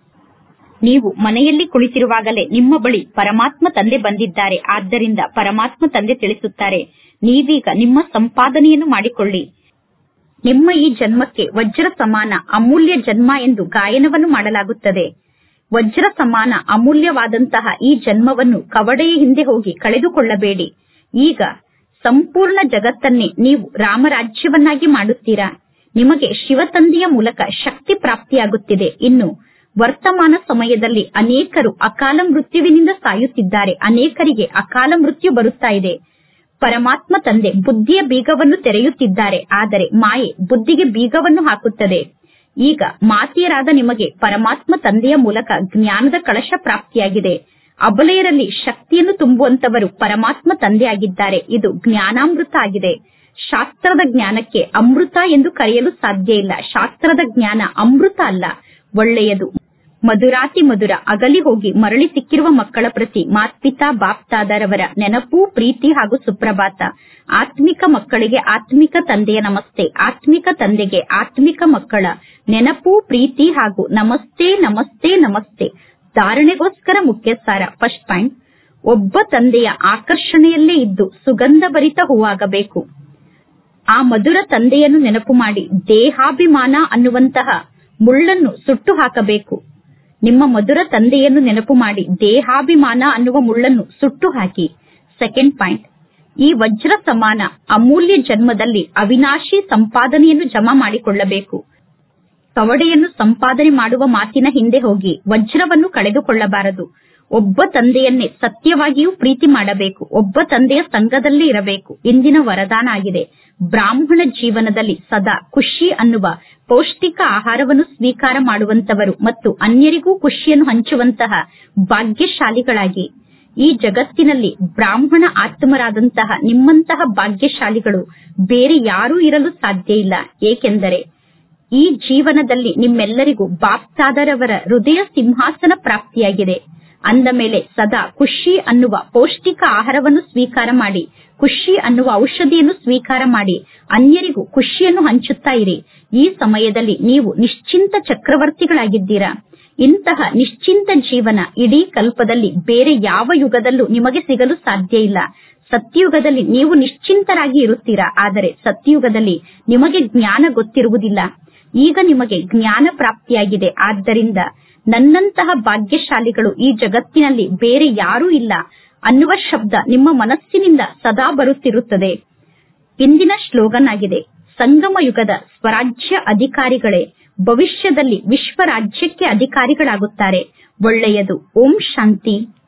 Speaker 1: ನೀವು ಮನೆಯಲ್ಲಿ ಕುಳಿತಿರುವಾಗಲೇ ನಿಮ್ಮ ಬಳಿ ಪರಮಾತ್ಮ ತಂದೆ ಬಂದಿದ್ದಾರೆ ಆದ್ದರಿಂದ ಪರಮಾತ್ಮ ತಂದೆ ತಿಳಿಸುತ್ತಾರೆ ನೀವೀಗ ನಿಮ್ಮ ಸಂಪಾದನೆಯನ್ನು ಮಾಡಿಕೊಳ್ಳಿ ನಿಮ್ಮ ಈ ಜನ್ಮಕ್ಕೆ ವಜ್ರ ಸಮಾನ ಅಮೂಲ್ಯ ಜನ್ಮ ಎಂದು ಗಾಯನವನ್ನು ಮಾಡಲಾಗುತ್ತದೆ ವಜ್ರ ಸಮಾನ ಅಮೂಲ್ಯವಾದಂತಹ ಈ ಜನ್ಮವನ್ನು ಕವಡೆಯ ಹಿಂದೆ ಹೋಗಿ ಕಳೆದುಕೊಳ್ಳಬೇಡಿ ಈಗ ಸಂಪೂರ್ಣ ಜಗತ್ತನ್ನೇ ನೀವು ರಾಮರಾಜ್ಯವನ್ನಾಗಿ ಮಾಡುತ್ತೀರಾ ನಿಮಗೆ ಶಿವತಂದೆಯ ಮೂಲಕ ಶಕ್ತಿ ಪ್ರಾಪ್ತಿಯಾಗುತ್ತಿದೆ ಇನ್ನು ವರ್ತಮಾನ ಸಮಯದಲ್ಲಿ ಅನೇಕರು ಅಕಾಲ ಮೃತ್ಯುವಿನಿಂದ ಸಾಯುತ್ತಿದ್ದಾರೆ ಅನೇಕರಿಗೆ ಅಕಾಲ ಮೃತ್ಯು ಬರುತ್ತಾ ಇದೆ ಪರಮಾತ್ಮ ತಂದೆ ಬುದ್ಧಿಯ ಬೀಗವನ್ನು ತೆರೆಯುತ್ತಿದ್ದಾರೆ ಆದರೆ ಮಾಯೆ ಬುದ್ಧಿಗೆ ಬೀಗವನ್ನು ಹಾಕುತ್ತದೆ ಈಗ ಮಾತೆಯರಾದ ನಿಮಗೆ ಪರಮಾತ್ಮ ತಂದೆಯ ಮೂಲಕ ಜ್ಞಾನದ ಕಳಶ ಪ್ರಾಪ್ತಿಯಾಗಿದೆ ಅಬಲೆಯರಲ್ಲಿ ಶಕ್ತಿಯನ್ನು ತುಂಬುವಂತವರು ಪರಮಾತ್ಮ ತಂದೆ ಆಗಿದ್ದಾರೆ ಇದು ಜ್ಞಾನಾಮೃತ ಆಗಿದೆ ಶಾಸ್ತ್ರದ ಜ್ಞಾನಕ್ಕೆ ಅಮೃತ ಎಂದು ಕರೆಯಲು ಸಾಧ್ಯ ಇಲ್ಲ ಶಾಸ್ತ್ರದ ಜ್ಞಾನ ಅಮೃತ ಅಲ್ಲ ಒಳ್ಳೆಯದು ಮಧುರಾತಿ ಮಧುರ ಅಗಲಿ ಹೋಗಿ ಮರಳಿ ಸಿಕ್ಕಿರುವ ಮಕ್ಕಳ ಪ್ರತಿ ಮಾತ್ಪಿತಾ ಬಾಪ್ತಾದರವರ ನೆನಪು ಪ್ರೀತಿ ಹಾಗೂ ಸುಪ್ರಭಾತ ಆತ್ಮಿಕ ಮಕ್ಕಳಿಗೆ ಆತ್ಮಿಕ ತಂದೆಯ ನಮಸ್ತೆ ಆತ್ಮಿಕ ತಂದೆಗೆ ಆತ್ಮಿಕ ಮಕ್ಕಳ ನೆನಪು ಪ್ರೀತಿ ಹಾಗೂ ನಮಸ್ತೆ ನಮಸ್ತೆ ನಮಸ್ತೆ ಧಾರಣೆಗೋಸ್ಕರ ಮುಖ್ಯ ಸಾರ ಫಸ್ಟ್ ಪಾಯಿಂಟ್ ಒಬ್ಬ ತಂದೆಯ ಆಕರ್ಷಣೆಯಲ್ಲೇ ಇದ್ದು ಸುಗಂಧಭರಿತ ಹೂವಾಗಬೇಕು ಆ ಮಧುರ ತಂದೆಯನ್ನು ನೆನಪು ಮಾಡಿ ದೇಹಾಭಿಮಾನ ಅನ್ನುವಂತಹ ಮುಳ್ಳನ್ನು ಸುಟ್ಟು ಹಾಕಬೇಕು ನಿಮ್ಮ ಮಧುರ ತಂದೆಯನ್ನು ನೆನಪು ಮಾಡಿ ದೇಹಾಭಿಮಾನ ಅನ್ನುವ ಮುಳ್ಳನ್ನು ಸುಟ್ಟು ಹಾಕಿ ಸೆಕೆಂಡ್ ಪಾಯಿಂಟ್ ಈ ವಜ್ರ ಸಮಾನ ಅಮೂಲ್ಯ ಜನ್ಮದಲ್ಲಿ ಅವಿನಾಶಿ ಸಂಪಾದನೆಯನ್ನು ಜಮಾ ಮಾಡಿಕೊಳ್ಳಬೇಕು ಕವಡೆಯನ್ನು ಸಂಪಾದನೆ ಮಾಡುವ ಮಾತಿನ ಹಿಂದೆ ಹೋಗಿ ವಜ್ರವನ್ನು ಕಳೆದುಕೊಳ್ಳಬಾರದು ಒಬ್ಬ ತಂದೆಯನ್ನೇ ಸತ್ಯವಾಗಿಯೂ ಪ್ರೀತಿ ಮಾಡಬೇಕು ಒಬ್ಬ ತಂದೆಯ ಸಂಘದಲ್ಲೇ ಇರಬೇಕು ಇಂದಿನ ವರದಾನ ಆಗಿದೆ ಬ್ರಾಹ್ಮಣ ಜೀವನದಲ್ಲಿ ಸದಾ ಖುಷಿ ಅನ್ನುವ ಪೌಷ್ಟಿಕ ಆಹಾರವನ್ನು ಸ್ವೀಕಾರ ಮಾಡುವಂತವರು ಮತ್ತು ಅನ್ಯರಿಗೂ ಖುಷಿಯನ್ನು ಹಂಚುವಂತಹ ಭಾಗ್ಯಶಾಲಿಗಳಾಗಿ ಈ ಜಗತ್ತಿನಲ್ಲಿ ಬ್ರಾಹ್ಮಣ ಆತ್ಮರಾದಂತಹ ನಿಮ್ಮಂತಹ ಭಾಗ್ಯಶಾಲಿಗಳು ಬೇರೆ ಯಾರೂ ಇರಲು ಸಾಧ್ಯ ಇಲ್ಲ ಏಕೆಂದರೆ ಈ ಜೀವನದಲ್ಲಿ ನಿಮ್ಮೆಲ್ಲರಿಗೂ ಬಾಪ್ತಾದರವರ ಹೃದಯ ಸಿಂಹಾಸನ ಪ್ರಾಪ್ತಿಯಾಗಿದೆ ಅಂದ ಮೇಲೆ ಸದಾ ಖುಷಿ ಅನ್ನುವ ಪೌಷ್ಟಿಕ ಆಹಾರವನ್ನು ಸ್ವೀಕಾರ ಮಾಡಿ ಖುಷಿ ಅನ್ನುವ ಔಷಧಿಯನ್ನು ಸ್ವೀಕಾರ ಮಾಡಿ ಅನ್ಯರಿಗೂ ಖುಷಿಯನ್ನು ಹಂಚುತ್ತಾ ಇರಿ ಈ ಸಮಯದಲ್ಲಿ ನೀವು ನಿಶ್ಚಿಂತ ಚಕ್ರವರ್ತಿಗಳಾಗಿದ್ದೀರಾ ಇಂತಹ ನಿಶ್ಚಿಂತ ಜೀವನ ಇಡೀ ಕಲ್ಪದಲ್ಲಿ ಬೇರೆ ಯಾವ ಯುಗದಲ್ಲೂ ನಿಮಗೆ ಸಿಗಲು ಸಾಧ್ಯ ಇಲ್ಲ ಸತ್ಯುಗದಲ್ಲಿ ನೀವು ನಿಶ್ಚಿಂತರಾಗಿ ಇರುತ್ತೀರಾ ಆದರೆ ಸತ್ಯುಗದಲ್ಲಿ ನಿಮಗೆ ಜ್ಞಾನ ಗೊತ್ತಿರುವುದಿಲ್ಲ ಈಗ ನಿಮಗೆ ಜ್ಞಾನ ಪ್ರಾಪ್ತಿಯಾಗಿದೆ ಆದ್ದರಿಂದ ನನ್ನಂತಹ ಭಾಗ್ಯಶಾಲಿಗಳು ಈ ಜಗತ್ತಿನಲ್ಲಿ ಬೇರೆ ಯಾರೂ ಇಲ್ಲ ಅನ್ನುವ ಶಬ್ದ ನಿಮ್ಮ ಮನಸ್ಸಿನಿಂದ ಸದಾ ಬರುತ್ತಿರುತ್ತದೆ ಇಂದಿನ ಶ್ಲೋಗನ್ ಆಗಿದೆ ಸಂಗಮ ಯುಗದ ಸ್ವರಾಜ್ಯ ಅಧಿಕಾರಿಗಳೇ ಭವಿಷ್ಯದಲ್ಲಿ ವಿಶ್ವ ರಾಜ್ಯಕ್ಕೆ ಅಧಿಕಾರಿಗಳಾಗುತ್ತಾರೆ ಒಳ್ಳೆಯದು ಓಂ ಶಾಂತಿ